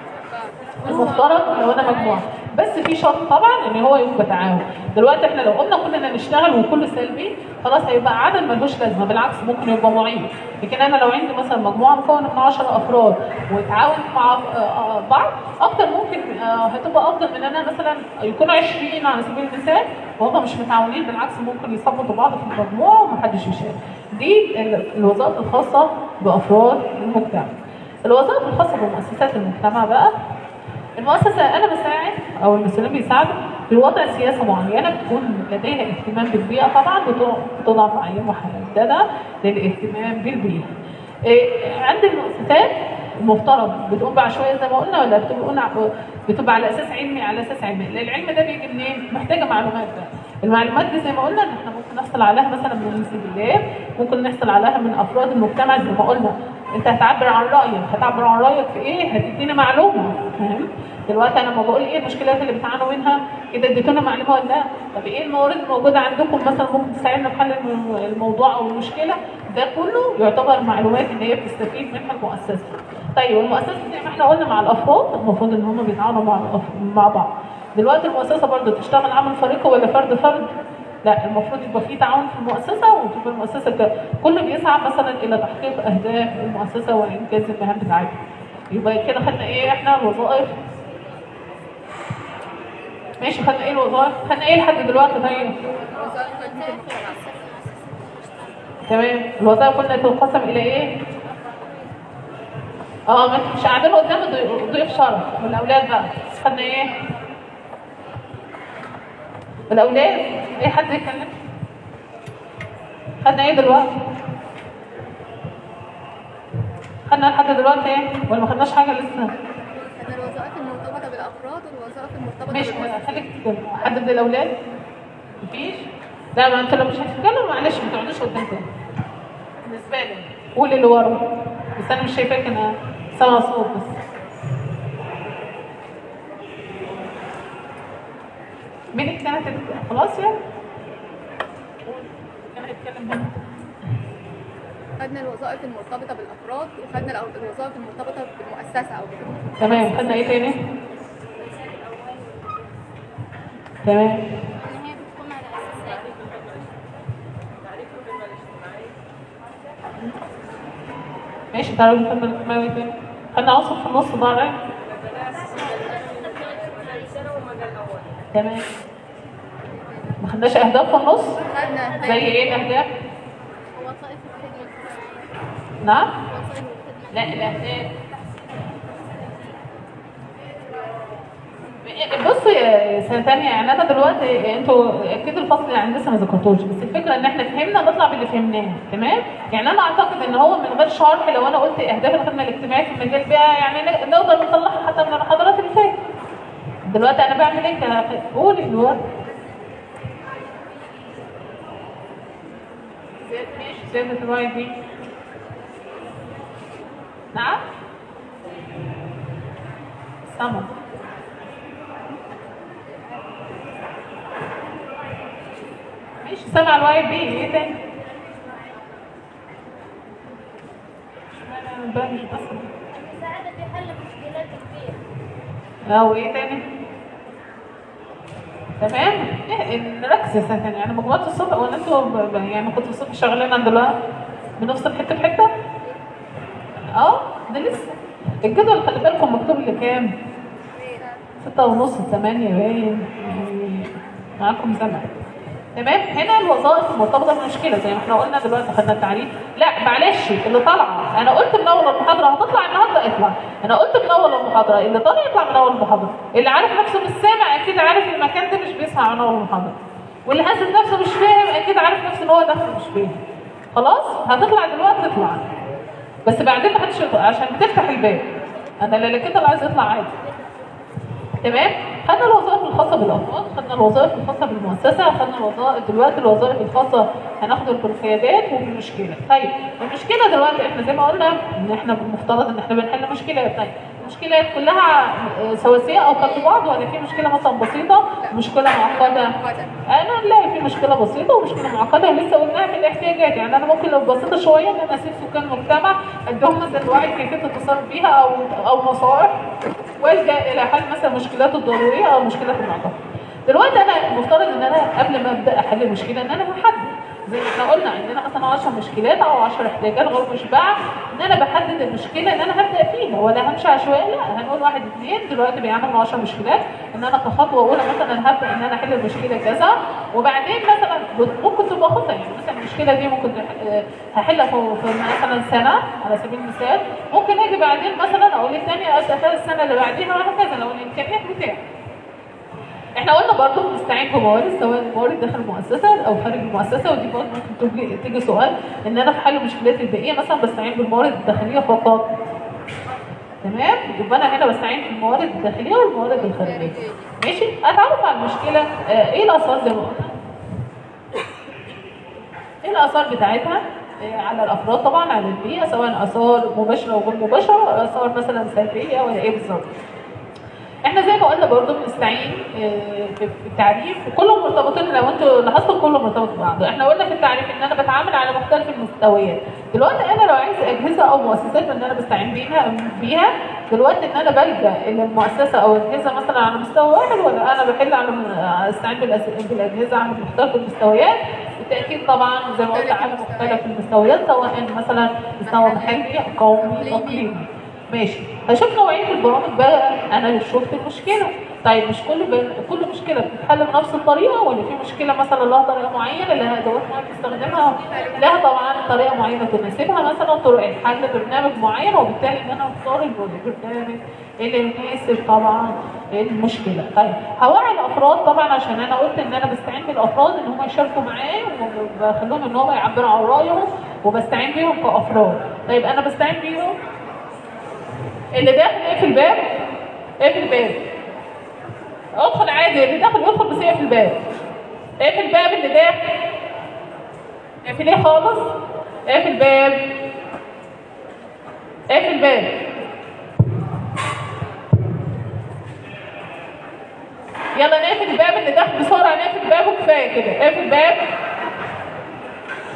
المفترض لو انا مجموعه بس في شرط طبعا ان هو يبقى تعاون دلوقتي احنا لو قلنا كلنا نشتغل وكله سلبي خلاص هيبقى عدد ملوش لازمه بالعكس ممكن يبقى معين لكن انا لو عندي مثلا مجموعه مكونه من 10 افراد وتعاون مع آه، آه، بعض اكتر ممكن آه، هتبقى افضل من انا مثلا يكونوا 20 على سبيل المثال وهم مش متعاونين بالعكس ممكن يثبطوا بعض في المجموعه ومحدش يشارك دي ال- الوظائف الخاصه بافراد المجتمع الوظائف الخاصه بمؤسسات المجتمع بقى المؤسسة أنا بساعد أو المسؤولين بيساعدوا في وضع سياسة معينة بتكون لديها اهتمام بالبيئة طبعا بتضع- بتضع معايير محددة للاهتمام بالبيئة. إيه، عند المؤسسات المفترض بتقوم بعشوائية زي ما قلنا ولا بتبقى بتبقى على أساس علمي على أساس علمي، لأن العلم ده بيجي منين؟ محتاجة معلومات بقى. المعلومات دي زي ما قلنا إن احنا ممكن نحصل عليها مثلا من الانسجامات، ممكن نحصل عليها من أفراد المجتمع زي ما قلنا انت هتعبر عن رايك هتعبر عن رايك في ايه هتديني معلومه فاهم دلوقتي انا لما بقول ايه المشكلات اللي بتعانوا منها كده اديتونا معلومه ولا لا طب ايه الموارد الموجوده عندكم مثلا ممكن تساعدنا في حل الم- الموضوع او المشكله ده كله يعتبر معلومات ان هي بتستفيد منها المؤسسه طيب المؤسسه زي ما احنا قلنا مع الافراد المفروض ان هم بيتعاونوا مع الأف- مع بعض دلوقتي المؤسسه برضه تشتغل عمل فريقي ولا فرد فرد لا المفروض يبقى في تعاون في المؤسسه وتبقى المؤسسه ك- كله بيسعى مثلا الى تحقيق اهداف المؤسسه وانجاز المهام بتاعتها يبقى كده خدنا ايه احنا الوظائف ماشي خدنا ايه الوظائف خدنا ايه لحد دلوقتي طيب وظائف خدمة المجتمع تمام الوظائف قلنا تنقسم الى ايه اه ما مش قاعدين قدام ضي- ضيوف شرف والاولاد بقى خدنا ايه الاولاد ايه حد يتكلم خدنا ايه دلوقتي خدنا لحد دلوقتي ايه ولا ما خدناش حاجه لسه خدنا الوظائف المرتبطة بالأفراد والوظائف المرتبطة ماشي بالمؤسسات خليك تتكلم حد من الاولاد مفيش لا ما انت لو مش هتتكلم معلش ما تقعدوش قدام تاني بالنسبه لي قول اللي ورا بس انا مش شايفاك انا سامع صوت بس مين اللي كانت خلاص يعني قول. كانت هنتكلم هنا خدنا الوظائف المرتبطه بالافراد وخدنا الأو- الوظائف المرتبطه بالمؤسسه او بالمؤسسة. تمام خدنا ايه تاني تمام ان هي بتقوم على اساس ماشي تعالوا نكمل الاجتماعي تاني خدنا عنصر في النص ده على تمام ما خدناش اهداف في النص خدنا زي ايه الاهداف وظائف الخدمه الاجتماعيه نعم وظائف الخدمه لا الاهداف بصوا يا سنه تانية يعني انا دلوقتي انتوا اكيد الفصل يعني لسه ما ذكرتوش بس الفكره ان احنا فهمنا نطلع باللي فهمناه تمام يعني انا اعتقد ان هو من غير شرح لو انا قلت اهداف الخدمه الاجتماعيه في المجال بقى يعني ن- نقدر نطلعها حتى من المحاضرات اللي فاتت دلوقتي انا بعمل ايه ك- قولي دلوقتي زيادة ماشي زيادة الوعي دي نعم سما ماشي سمع الواي بي ايه تاني اشمعنى أنا بقى مش بس مساعدة في حل مشكلات كبيرة او ايه تاني تمام إيه نركز يا سنة يعني مجموعة الصبح ولا انتوا ب- ب- يعني كنتوا الصبح شغالين دلوقتي بنفصل حتة بحتة اه ده لسه الجدول خلي بالكم مكتوب لي كام ستة ونص ثمانية باين يعني معاكم زمن تمام هنا الوظائف المرتبطه بالمشكله زي ما احنا قلنا دلوقتي خدنا التعريف لا معلش اللي طالعه انا قلت من اول المحاضره هتطلع النهارده اطلع انا قلت من اول المحاضره اللي طالع يطلع من اول المحاضره اللي عارف نفسه مش سامع اكيد عارف المكان ده مش بيسمع من اول المحاضره واللي حاسس نفسه مش فاهم اكيد عارف نفسه ان هو داخل مش فاهم خلاص هتطلع دلوقتي تطلع بس بعدين ما حدش يطلع عشان تفتح الباب انا اللي كده اللي عايز يطلع عادي تمام خدنا الوظائف الخاصه بالافراد خدنا الوظائف الخاصه بالمؤسسه خدنا الوظائف دلوقتي الوظائف الخاصه هناخد بالقيادات وبالمشكله طيب المشكله دلوقتي احنا زي ما قلنا ان احنا المفترض ان احنا بنحل مشكلات طيب المشكلات كلها آه، سواسيه او قد بعض ولا في مشكله مثلا بسيطه مشكله معقده معقدة. انا نلاقي في مشكله بسيطه ومشكله معقده ولسه قلناها في الاحتياجات يعني انا ممكن لو بسيطه شويه ان انا اسيب سكان المجتمع اديهم مثلا الوعي كيفيه التصرف بيها او او نصائح والجا الى حل مثلا مشكلات الضروريه او مشكلات المعقده. دلوقتي انا المفترض ان انا قبل ما ابدا احل المشكله ان انا هحدد زي ما احنا قلنا عندنا مثلا 10 مشكلات او 10 احتياجات غير مشبعه ان انا بحدد المشكله اللي انا هبدا فيها ولا همشي عشوائي لا هنقول واحد اثنين دلوقتي بيعملوا 10 مشكلات ان انا كخطوه اولى مثلا هبدا ان انا احل المشكله كذا وبعدين مثلا ممكن تبقى خطه يعني مثلا المشكله دي ممكن تح- آه، هحلها في في مثلا سنه على سبيل المثال ممكن اجي بعدين مثلا اقول الثانيه اسال السنه اللي بعديها وهكذا لو الامكانيات بتاعي احنا قلنا برضه بنستعين بموارد سواء موارد داخل المؤسسه او خارج المؤسسه ودي برضه ممكن تيجي تيجي سؤال ان انا في حل المشكلات البيئيه مثلا بستعين بالموارد الداخليه فقط تمام يبقى انا هنا بستعين بالموارد الداخليه والموارد الخارجيه ماشي اتعرف على المشكله آه، ايه الاثار زي ما قلنا ايه الاثار بتاعتها آه، على الافراد طبعا على البيئه سواء اثار مباشره وغير مباشره اثار مثلا سلبيه ولا ايه بالظبط احنا زي ما قلنا برضه بنستعين آه، في في التعريف وكلهم مرتبطين لو انتوا لاحظتوا كله مرتبط ببعضه احنا قلنا في التعريف ان انا بتعامل على مختلف المستويات دلوقتي انا لو عايز اجهزه او مؤسسات ان انا بستعين بيها بيها دلوقتي ان انا بلجا الى المؤسسه او اجهزه مثلا على مستوى واحد ولا انا بحل على استعين بالأس- بالاجهزه على مختلف المستويات بالتاكيد طبعا زي ما قلت على مختلف المستويات سواء مثلا مستوى محلي قومي اقليمي ماشي هشوف نوعيه البرامج بقى انا اللي شفت المشكله طيب مش كل ب... كل مشكله بتتحل بنفس الطريقه ولا في مشكله مثلا لها طريقه معينه لها ادوات معينه بستخدمها لها طبعا طريقه معينه تناسبها مثلا طرق الحل برنامج معين وبالتالي ان انا اختار البرنامج اللي يناسب طبعا المشكله طيب هوعي الافراد طبعا عشان انا قلت ان انا بستعين بالافراد ان هم يشاركوا معايا وبخليهم ان هم يعبروا عن رايهم وبستعين بيهم كافراد طيب انا بستعين بيهم اللي داخل اقفل الباب اقفل الباب ادخل عادي اللي داخل يدخل بس اقفل الباب اقفل الباب اللي داخل اقفليه خالص اقفل الباب اقفل الباب يلا نقفل الباب اللي داخل بسرعه نقفل الباب وكفايه كده اقفل الباب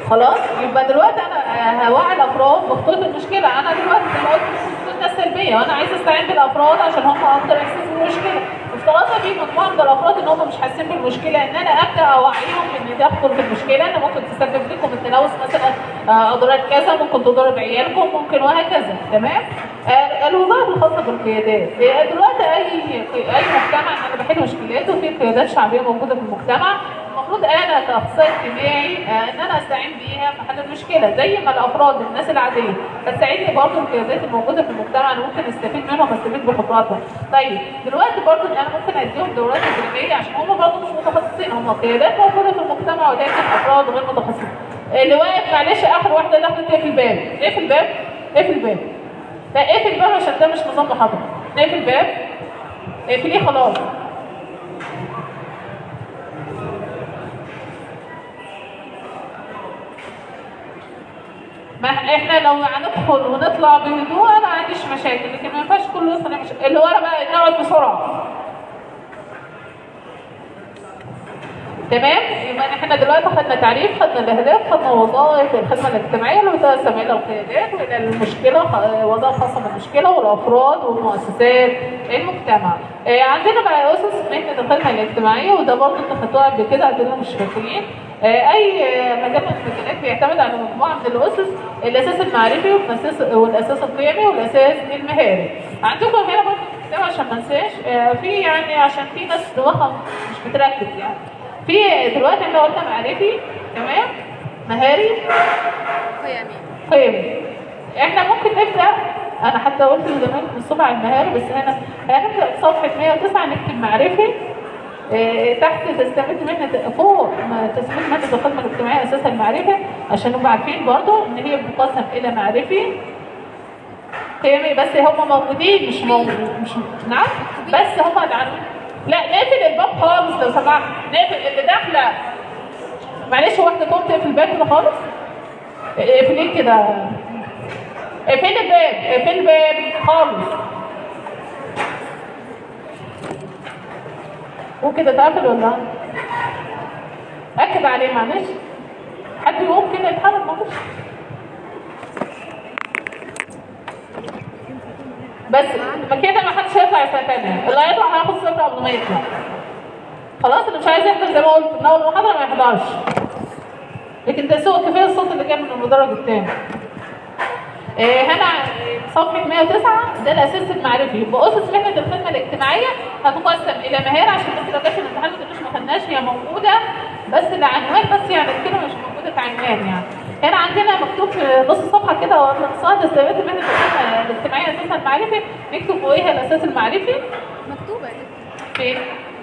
خلاص يبقى دلوقتي انا هوعي الافراد بخطوط المشكله انا دلوقتي زي ما قلت الخطوط السلبيه وانا عايزه استعين بالافراد عشان هم اكتر احساس بالمشكله افترضنا في مجموعه من الافراد ان هم مش حاسين بالمشكله ان انا ابدا اوعيهم ان ده خطوره المشكله ان ممكن تسبب لكم التلوث مثلا آه، اضرار كذا ممكن تضرب عيالكم ممكن وهكذا تمام آه، الوظائف الخاصه بالقيادات آه، دلوقتي اي اي مجتمع انا بحل مشكلاته في قيادات شعبيه موجوده في المجتمع المفروض انا كاخصائي اجتماعي آه، ان انا استعين بيها في حل المشكله زي ما الافراد الناس العاديه بتساعدني برضه القيادات الموجوده في المجتمع انا ممكن استفيد منهم واستفيد بخبراتهم طيب دلوقتي برضه انا ممكن اديهم دورات تدريبيه عشان هم برضه مش متخصصين هم قيادات موجوده في المجتمع ولكن افراد غير متخصصين اللي واقف معلش اخر واحده دخلت ايه في الباب ايه في الباب ايه في الباب لا ايه في الباب عشان ده مش نظام محاضره ايه في الباب اقفليه خلاص ما احنا لو هندخل ونطلع بهدوء انا ما عنديش مشاكل لكن ما ينفعش كل وسط مش... اللي ورا بقى نقعد بسرعه تمام يبقى احنا دلوقتي خدنا تعريف خدنا الاهداف خدنا وظائف الخدمه الاجتماعيه اللي بتقسم الى القيادات والى المشكله خ- وظائف خاصه بالمشكله والافراد والمؤسسات المجتمع آه، عندنا بقى اسس مهنه الخدمه الاجتماعيه وده برضه انتوا خدتوها قبل كده عندنا مش فاكرين آه، اي آه، مجال من المجالات بيعتمد على مجموعه من الاسس الاساس المعرفي والاساس والاساس القيمي والاساس المهاري عندكم هنا برضه في الكتاب عشان ما انساش آه، في يعني عشان في ناس دماغها مش بتركز يعني في دلوقتي احنا قلنا معرفي تمام مهاري قيمي قيمي احنا ممكن نبدا انا حتى قلت لزمايلكم الصبح على المهاري بس هنا هنبدا في صفحه 109 نكتب معرفي اه تحت تستمد مهنه فوق ما تستمد مهنه الخدمه الاجتماعيه اساسا المعرفه عشان نبقى عارفين برضو ان هي بتقسم الى معرفي قيمي بس هم موجودين مش موجودين مش نعم بس هم العناوين لا نقفل الباب خالص لو سمحت نقفل اللي داخله معلش هو احنا تقول تقفل الباب كده خالص اقفليه كده اقفل الباب اقفل الباب خالص ممكن تتقفل ولا لا؟ اكد عليه معلش حد يقوم كده يتحرك معلش بس ما كده ما حدش هيطلع سنه ثانيه اللي هيطلع هياخد صفر قبل ما يطلع خلاص اللي مش عايز يحضر زي ما قلت من اول المحاضره ما يحضرش لكن ده سوء كفايه الصوت اللي جاي من المدرج الثاني آه، هنا صفحة 109 ده الأساس المعرفي يبقى أسس مهنة الخدمة الاجتماعية هتقسم إلى مهارة عشان بس لو جت الامتحان ما تبقوش ما خدناش هي موجودة بس العنوان بس يعني الكلمة مش موجودة كعنوان يعني هنا عندنا مكتوب في نص الصفحة كده وقبل الصاد استخدامات مهنة الخدمة الاجتماعية أساسا المعرفي نكتب فوقيها الأساس المعرفي مكتوبه فين؟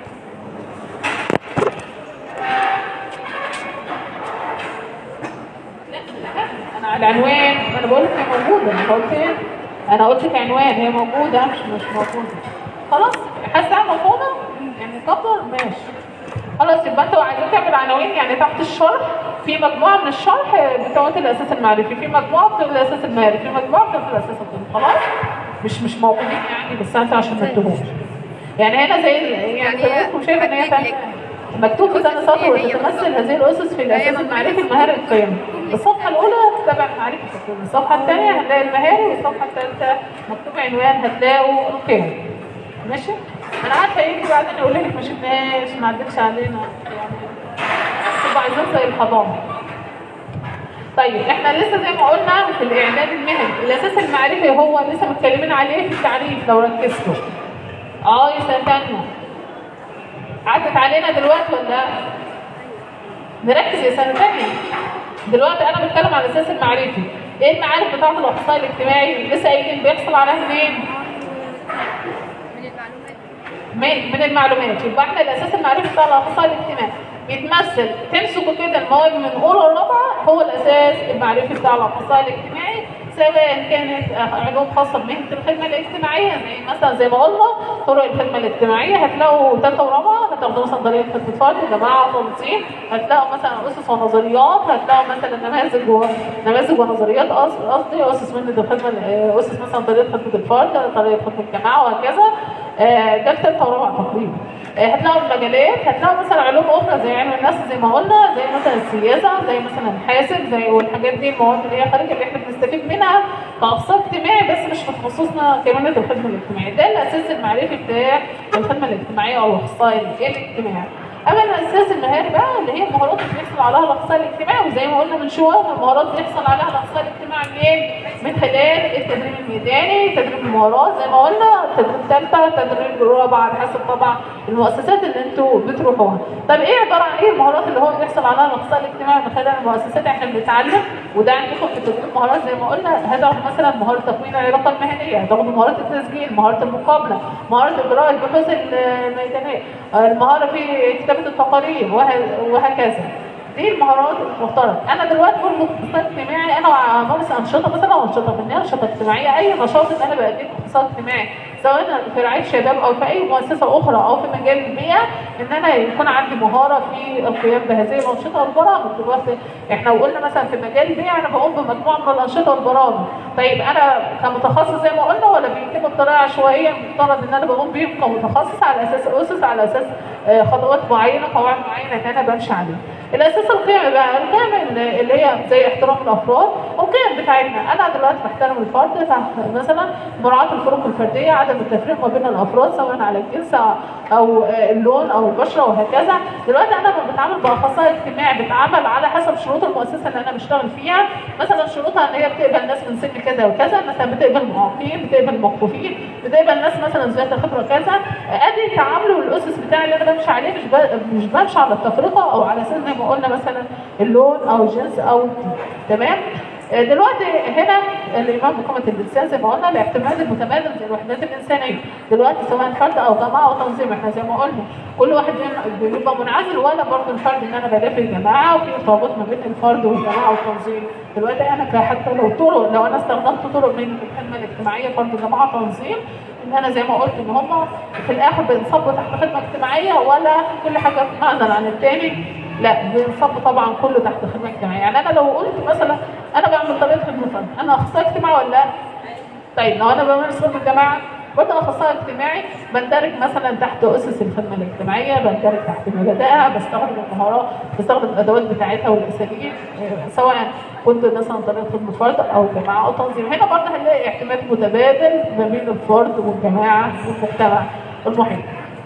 لا لا انا على العنوان انا بقول لك هي موجوده انا قلت ايه؟ انا قلت لك عنوان هي موجوده مش مش موجوده خلاص حاسه مفهومه يعني كبر ماشي خلاص يبقى انتوا عايزين تعمل عناوين يعني تحت الشرح في مجموعه من الشرح بتوع الاساس المعرفي في مجموعه بتوع الاساس المهاري في مجموعه بتوع الاساس الطبي خلاص مش مش موجودين يعني بس انت عشان ما تتوهوش يعني هنا زي ال- يعني يعني زميلكم شايف ان هي هتكتب فعلا مكتوب في ثاني سطر وتتمثل هذه الاسس في الاساس المعرفي المهاري القيمي الصفحه الاولى تبع المعرفه التقييمي الصفحه الثانيه هتلاقي المهاري والصفحه الثالثه مكتوب عنوان هتلاقوا القيم ماشي انا عارفه يجي بعدين يقول لك ما شفناش ما عدتش علينا يعني تبقى عايزين زي الحضانه طيب احنا لسه زي ما قلنا في الاعداد المهني الاساس المعرفي هو لسه متكلمين عليه في التعريف لو ركزتوا اه يا سنه ثانيه عدت علينا دلوقتي ولا لا؟ نركز يا سنه ثانيه دلوقتي انا بتكلم على الاساس المعرفي ايه المعارف بتاعت الاخصائي الاجتماعي لسه قايلين بيحصل عليها منين؟ من المعلومات من من المعلومات يبقى احنا الاساس المعرفي بتاع الاخصائي الاجتماعي بيتمثل تمسكوا كده المواد من اولى لرابعه هو الاساس المعرفي بتاع الاخصائي الاجتماعي سواء كانت علوم خاصه بمهنه الخدمه الاجتماعيه زي مثلا زي ما قلنا طرق الخدمه الاجتماعيه هتلاقوا ثالثه ورابعه هتاخدوا مثلا طريقه خدمه فرد جماعه تنظيم هتلاقوا مثلا اسس ونظريات هتلاقوا مثلا نماذج و... نماذج ونظريات قص- قصدي اسس مهنه الخدمه اسس مثلا طريقه خدمه الفرد طريقه خدمه الجماعه وهكذا آه، ده في ثالثه ورابعه تقريبا آه، هتلاقوا المجالات هتلاقوا مثلا علوم اخرى زي علم النفس زي ما قلنا زي مثلا السياسه زي مثلا الحاسب زي والحاجات دي المواد اللي هي خارجه اللي احنا بنستفيد منها كاقسام اجتماعي بس مش في تخصصنا كمهنه الخدمه الاجتماعيه ده الاساس المعرفي بتاع الخدمه الاجتماعيه او الاخصائي الاجتماعي اما الاساس المهاري بقى اللي هي المهارات اللي بيحصل عليها الاخصائي الاجتماعي وزي ما قلنا من شويه المهارات اللي بيحصل عليها الاخصائي الاجتماعي منين؟ من خلال التدريب الميداني تدريب المهارات زي ما قلنا تدريب ثالثه تدريب رابعه على حسب طبعا المؤسسات اللي انتوا بتروحوها طب ايه عباره عن ايه المهارات اللي هو بيحصل عليها الاخصائي الاجتماعي من خلال المؤسسات احنا بنتعلم وده عندكم في تدريب المهارات زي ما قلنا هتاخدوا مثلا مهاره تكوين العلاقه المهنيه هتاخدوا مهاره التسجيل مهاره المقابله مهاره اجراء البحوث الميدانيه المهاره في كتابه التقارير وه- وهكذا دي المهارات المفترض انا دلوقتي برضه اقتصاد اجتماعي انا بمارس انشطه مثلا انشطه فنيه انشطه اجتماعيه اي نشاط ان انا بقدمه اقتصاد اجتماعي سواء في رعايه شباب او في اي مؤسسه اخرى او في مجال البيئه ان انا يكون عندي مهاره في القيام بهذه الانشطه والبرامج دلوقتي احنا وقلنا مثلا في مجال البيئه انا بقوم بمجموعه من الانشطه والبرامج طيب انا كمتخصص زي ما قلنا ولا بيتم بطريقه عشوائيه المفترض ان انا بقوم بيهم كمتخصص على اساس اسس على اساس آه، خطوات معينه قواعد معينه ان انا بمشي عليها الاساس القيم بقى القيم اللي اللي هي زي احترام الافراد والقيم بتاعتنا انا دلوقتي بحترم الفرد تحت مثلا مراعاه الفروق الفرديه عدم التفريق ما بين الافراد سواء على الجنس او آه، اللون او البشره وهكذا دلوقتي انا لما بتعامل باخصائي اجتماعي بتعامل على حسب شروط المؤسسه اللي انا بشتغل فيها مثلا شروطها ان هي بتقبل ناس من سن كذا وكذا مثلا بتقبل معاقين بتقبل مكفوفين بتقبل ناس مثلا ذات خبره كذا ادي تعامله والاسس بتاعي اللي انا بمشي عليه مش ب- مش بمشي على التفرقه او على اساس زي ما قلنا مثلا اللون او الجنس او الدين تمام آه، دلوقتي هنا الامام بقامه اللسان زي ما قلنا الاعتماد المتبادل للوحدات الانسانيه دلوقتي سواء فرد او جماعه او تنظيم احنا زي ما قلنا كل واحد بيبقى- بيبقى منعزل ولا برضه الفرد ان انا بدافع الجماعه وفي ارتباط ما بين الفرد والجماعه والتنظيم دلوقتي انا ك- حتى لو طرق لو انا استخدمت طرق من الخدمه الاجتماعيه فرد جماعه تنظيم ان انا زي ما قلت ان هم في الاخر بينصبوا تحت خدمه اجتماعيه ولا كل حاجه معزل عن التاني لا بينصب طبعا كله تحت خدمه اجتماعيه يعني انا لو قلت مثلا انا بعمل طريقه خدمه فرد انا اخصائي اجتماعي ولا لا؟ طيب لو انا بمارس خدمه الجماعه برضه اخصائي اجتماعي بندرج مثلا تحت اسس الخدمه الاجتماعيه بندرج تحت مبادئها بستخدم المهارات بستخدم الادوات بتاعتها والاساليب آه، سواء كنت مثلا طريقه خدمه فرد او جماعه او تنظيم هنا برضه هنلاقي اعتماد متبادل ما بين الفرد والجماعه والمجتمع المحيط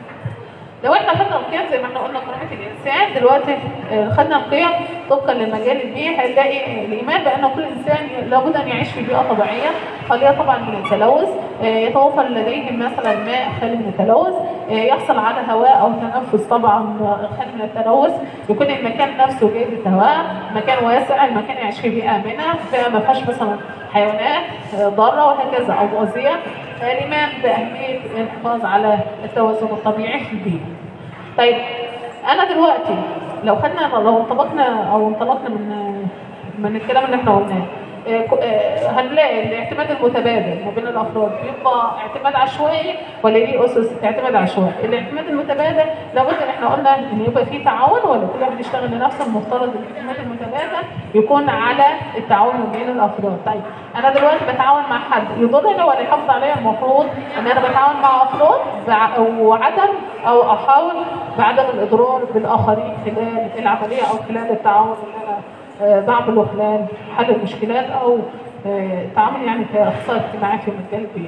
لو احنا خدنا القيم زي ما احنا قلنا كرامه الانسان دلوقتي آه، خدنا القيم طبقا للمجال البيئي هنلاقي الايمان بان كل انسان لابد ان يعيش في بيئه طبيعيه خاليه طبعا من التلوث آه، يتوفر لديهم مثلا ماء خالي من التلوث آه، يحصل على هواء او تنفس طبعا آه، خالي من التلوث يكون المكان نفسه جيد الهواء مكان واسع المكان يعيش في بيئه امنه بيئه ما فيهاش مثلا حيوانات آه، ضاره وهكذا او مؤذيه الايمان باهميه الحفاظ على التوازن الطبيعي في البيئه طيب انا دلوقتي لو خدنا لو انطلقنا او انطلقنا من من الكلام اللي احنا قلناه آه، ك- آه، هنلاقي الاعتماد المتبادل ما بين الافراد بيبقى اعتماد عشوائي ولا ليه اسس اعتماد عشوائي الاعتماد المتبادل لابد ان احنا قلنا ان يبقى فيه تعاون ولا كل واحد يشتغل لنفسه المفترض الاعتماد المتبادل يكون على التعاون ما بين الافراد طيب انا دلوقتي بتعاون مع حد يضرني ولا يحافظ عليا المفروض ان انا بتعاون مع افراد بع- وعدم او احاول بعدم الاضرار بالاخرين خلال العمليه او خلال التعاون اللي انا آه، بعمله خلال حل المشكلات او آه، التعامل يعني كاخصائي اجتماعي في مجال البيئه.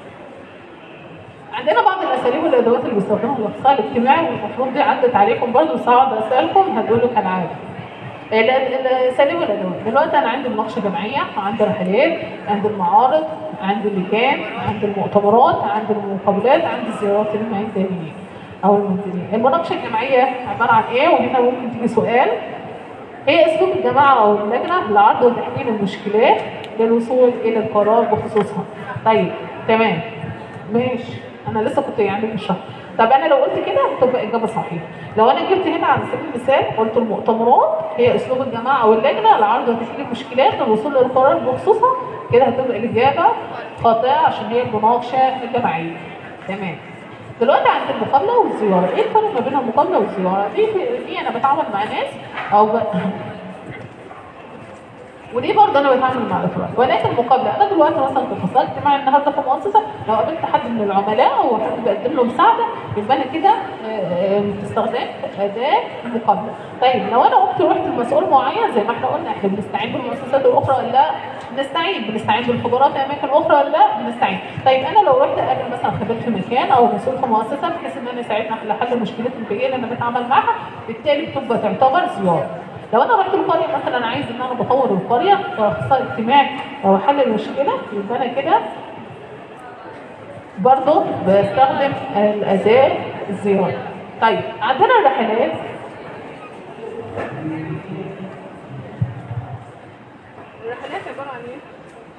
عندنا بعض الاساليب والادوات اللي بيستخدمها الاخصائي الاجتماعي والمفروض دي عدت عليكم برضه بس هقعد اسالكم هتقول له كالعاده. ال- ال- الاساليب والادوات دلوقتي انا عندي مناقشه جمعيه عندي رحلات عندي المعارض عندي اللجان عندي المؤتمرات عندي المقابلات عندي الزيارات الميدانيه او المنزليه المناقشه الجمعيه عباره عن ايه وهنا ممكن تيجي سؤال هي اسلوب الجماعه او اللجنه لعرض وتحليل المشكلات للوصول الى القرار بخصوصها طيب تمام ماشي انا لسه كنت يعني مش شرح طب انا لو قلت كده هتبقى اجابه صحيحه لو انا جبت هنا على سبيل المثال قلت المؤتمرات هي اسلوب الجماعه او اللجنه لعرض وتحليل المشكلات للوصول للقرار بخصوصها كده هتبقى الاجابه خاطئه عشان هي المناقشه الجماعيه تمام دلوقتي عند المقابله والزياره ايه الفرق ما بين المقابله والزياره دي في دي انا بتعامل مع ناس او ب... ودي برضه انا بتعامل مع الافراد ولكن مقابله انا دلوقتي مثلا كاخصائي اجتماعي النهارده في مؤسسه لو قابلت حد من العملاء او حد بقدم له مساعده يبقى انا كده آه، آه، استخدمت اداه مقابله طيب لو انا قمت رحت لمسؤول معين زي ما احنا قلنا احنا بنستعين بالمؤسسات الاخرى ولا لا بنستعين بنستعين بالخبرات في اماكن اخرى ولا لا بنستعين طيب انا لو رحت اقابل مثلا خبير في مكان او مسؤول في مؤسسه بحيث ان انا يساعدنا على حل مشكلتي البيئيه اللي انا بتعامل معاها بالتالي بتبقى تعتبر زياره لو انا رحت القريه مثلا عايز ان انا بطور القريه كاخصائي اجتماعي او احل المشكله يبقى انا كده برضه بستخدم الاداه الزياره طيب عندنا الرحلات الرحلات عباره عن ايه؟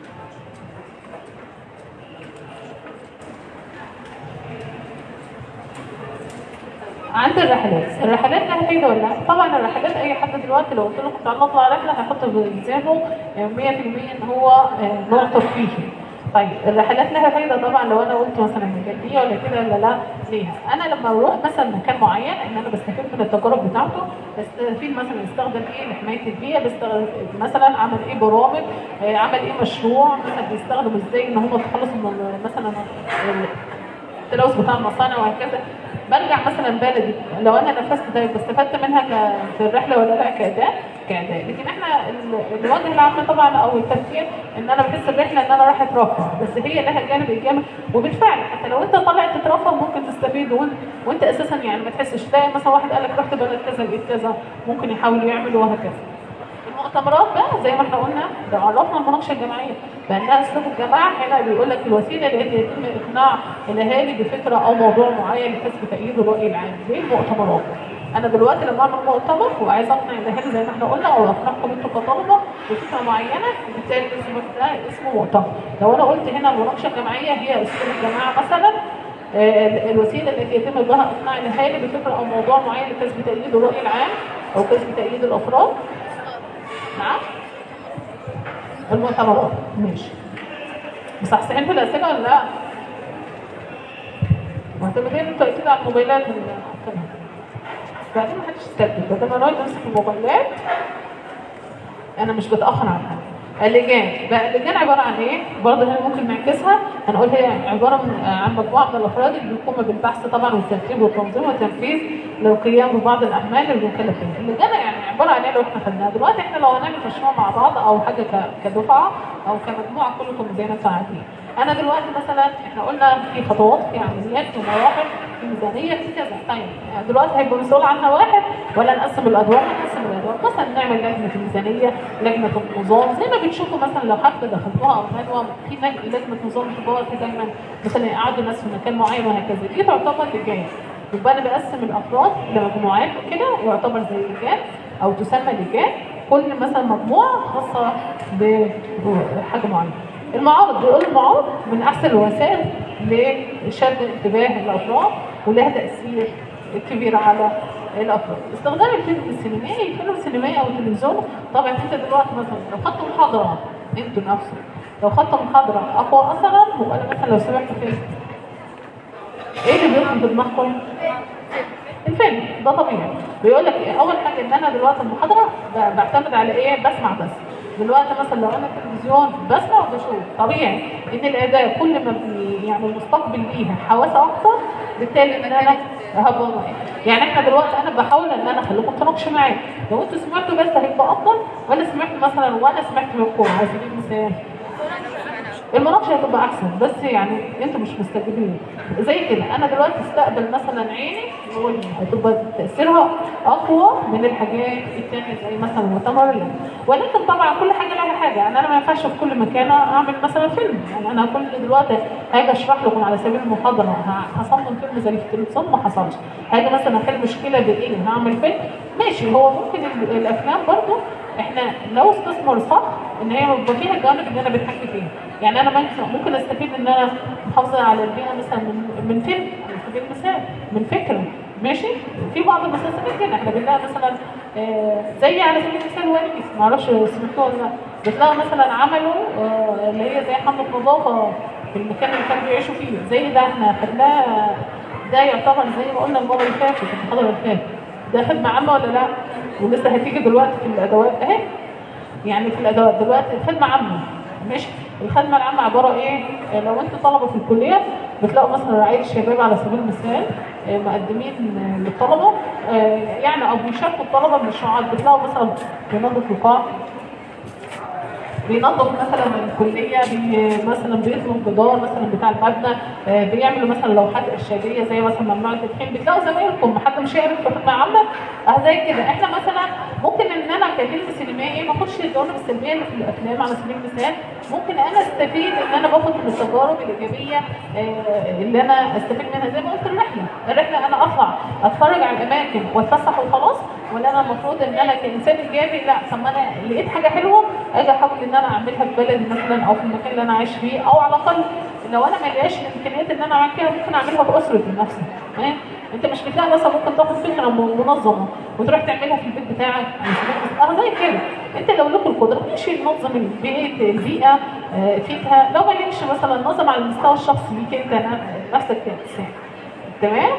عند الرحلات الرحلات لها فايده ولا لا؟ طبعا الرحلات اي حد دلوقتي لو قلت له تعالى نطلع رحله هيحط في ذهنه 100% ان هو آه، نوع ترفيهي طيب الرحلات لها فايده طبعا لو انا قلت مثلا مجانيه ولا كده ولا لا ليها انا لما بروح مثلا مكان معين ان انا بستفيد من التجارب بتاعته بستفيد مثلا استخدم ايه لحمايه البيئه بستخدم مثلا عمل ايه برامج آه، عمل ايه مشروع مثلا بيستخدم ازاي ان هم يتخلصوا من مثلا ال- التلوث بتاع المصانع وهكذا برجع مثلا بلدي لو انا نفذت ده يبقى استفدت منها ك- في الرحله ولا لا كاداء كاداء لكن احنا ال- الوجه العام طبعا او التفكير ان انا بحس الرحله ان انا رايح اترفه بس هي لها جانب ايجابي وبالفعل حتى لو انت طالع تترفه ممكن تستفيد وانت, وانت اساسا يعني ما تحسش تلاقي مثلا واحد قال لك رحت بلد كذا لقيت كذا ممكن يحاول يعمل وهكذا المؤتمرات بقى زي ما احنا قلنا ده عرفنا المناقشه الجماعيه بانها اسلوب الجماعه هنا بيقول لك الوسيله التي يتم اقناع الاهالي بفكره او موضوع معين لكسب تأييد الراي العام ليه المؤتمرات انا دلوقتي لما اعمل مؤتمر وعايز اقنع الاهالي زي ما احنا قلنا او اقنعكم انتوا كطلبه بفكره معينه بالتالي اسمه ده اسمه مؤتمر لو انا قلت هنا المناقشه الجماعيه هي اسلوب الجماعه مثلا آه، الوسيله التي يتم بها اقناع الاهالي بفكره او موضوع معين لكسب تأييد الراي العام او كسب تأييد الافراد نعم المؤتمرات ماشي مصحصحين في الاسئله ولا لا؟ معتمدين انتوا اكيد على الموبايلات اللي حاطينها بعدين محدش يستكبر بدل ما نقعد نمسك الموبايلات انا مش بتاخر عن حاجه اللجان بقى اللجان عباره عن ايه؟ برضه هنا ممكن نعكسها هنقول هي عباره من عن مجموعه من الافراد اللي بيقوموا بالبحث طبعا والترتيب والتنظيم والتنفيذ للقيام ببعض الاعمال المكلف بها. اللجان يعني عباره عن ايه لو احنا خدناها دلوقتي احنا لو هنعمل مشروع مع بعض او حاجه ك- كدفعه او كمجموعه كلكم زي ما انتم عارفين. انا دلوقتي مثلا احنا قلنا في خطوات في عمليات في مراحل في ميزانيه في كذا طيب يعني دلوقتي هيبقى مسؤول عنها واحد ولا نقسم الادوار؟ نقسم الادوار مثلا نعمل لجنه الميزانيه لجنه النظام زي ما بتشوفوا مثلا لو حتى دخلتوها او ندوه في لج- لجنه نظام تبقى في دايما مثلا يقعدوا ناس في مكان معين وهكذا دي تعتبر لجان يبقى انا بقسم الافراد لمجموعات كده يعتبر زي لجان او تسمى لجان كل مثلا مجموعه خاصه بحاجه معينه المعارض بيقول المعارض من احسن الوسائل لشد انتباه الافراد ولها تاثير كبير على الافراد استخدام الفيلم السينمائي الفيلم السينمائي او التلفزيون طبعا انت دلوقتي مثلا لو خدت محاضره انتوا نفسه لو خدت محاضره اقوى اثرا وانا مثلا لو سمعت فيلم ايه اللي بيدخل في دماغكم؟ الفيلم ده طبيعي بيقول لك إيه؟ اول حاجه ان انا دلوقتي المحاضره ب- بعتمد على ايه بسمع بس دلوقتي مثلا لو انا تلفزيون بسمع وبشوف طبيعي ان الاداء كل ما بي- يعني المستقبل ليها حواس اكتر بالتالي ان انا هبقى يعني احنا دلوقتي انا بحاول ان انا اخليكم تناقشوا معايا لو انتوا سمعتوا بس هيبقى افضل ولا سمعت مثلا وانا سمعت منكم على سبيل المثال المناقشه هتبقى احسن بس يعني انتوا مش مستجيبين زي كده انا دلوقتي استقبل مثلا عيني يقول لي هتبقى تاثيرها اقوى من الحاجات التانية زي مثلا المؤتمر اللي- ولكن طبعا كل حاجه لها حاجه يعني انا ما ينفعش في كل مكان اعمل مثلا فيلم يعني انا كل دلوقتي هاجي اشرح لكم على سبيل المحاضره ه- هصمم فيلم زي في التلفزيون ما حصلش هاجي مثلا احل مشكله بايه هعمل فيلم ماشي هو ممكن ال- الافلام برضو احنا لو استثمر صح ان هي يبقى فيها الجوانب اللي انا بتحكي فيها يعني انا ممكن ممكن استفيد ان انا محافظه على البيئه مثلا من من فيلم على سبيل المثال من فكره ماشي في بعض المسلسلات كده احنا بنلاقي مثلا آه زي على سبيل المثال ونيس ما اعرفش سمعتوه ولا لا بتلاقي مثلا عملوا آه اللي هي زي حمله نظافه في المكان اللي كانوا بيعيشوا فيه زي ده احنا خدناه ده يعتبر زي ما قلنا المره اللي فاتت في المحاضره اللي فاتت ده خدمه عامه ولا لا؟ ولسه هتيجي دلوقتي في الادوات اهي يعني في الادوات دلوقتي الخدمه عامه مش الخدمه العامه عباره ايه آه، لو انتوا طلبه في الكليه بتلاقوا مثلا رعايه الشباب على سبيل المثال آه، مقدمين آه، للطلبه آه، يعني او بيشاركوا الطلبه بمشروعات بتلاقوا مثلا بينظف القاع بينظف مثلا الكليه بي مثلا بيطلب جدار مثلا بتاع المبنى آه، بيعملوا مثلا لوحات ارشاديه زي مثلا ممنوع التدخين بتلاقوا زمايلكم حد مش هيعرف في خدمه عامه اه زي كده احنا مثلا ممكن ان انا كفيلم سينمائي ما اخدش الجوانب السلبيه اللي في الافلام على سبيل المثال ممكن انا استفيد ان انا باخد من التجارب الايجابيه آه، اللي انا استفيد منها زي ما قلت الرحله الرحله انا اطلع اتفرج على الاماكن واتفسح وخلاص ولا انا المفروض ان انا كانسان ايجابي لا طب ما انا لقيت حاجه حلوه اجي احاول ان انا اعملها في بلدي مثلا او في المكان اللي انا عايش فيه او على الاقل لو انا ما لقاش الامكانيات ان انا اعمل كده ممكن اعملها باسرتي نفسي تمام انت مش بتلاقي مثلا ممكن تاخد فكره م- منظمه وتروح تعملها في البيت بتاعك على سبيل المثال. اه زي كده انت لو لك القدره ماشي ننظم البيت البيئه آه، فيها لو ما لكش مثلا نظم على المستوى الشخصي ليك انت نفسك كانسان تمام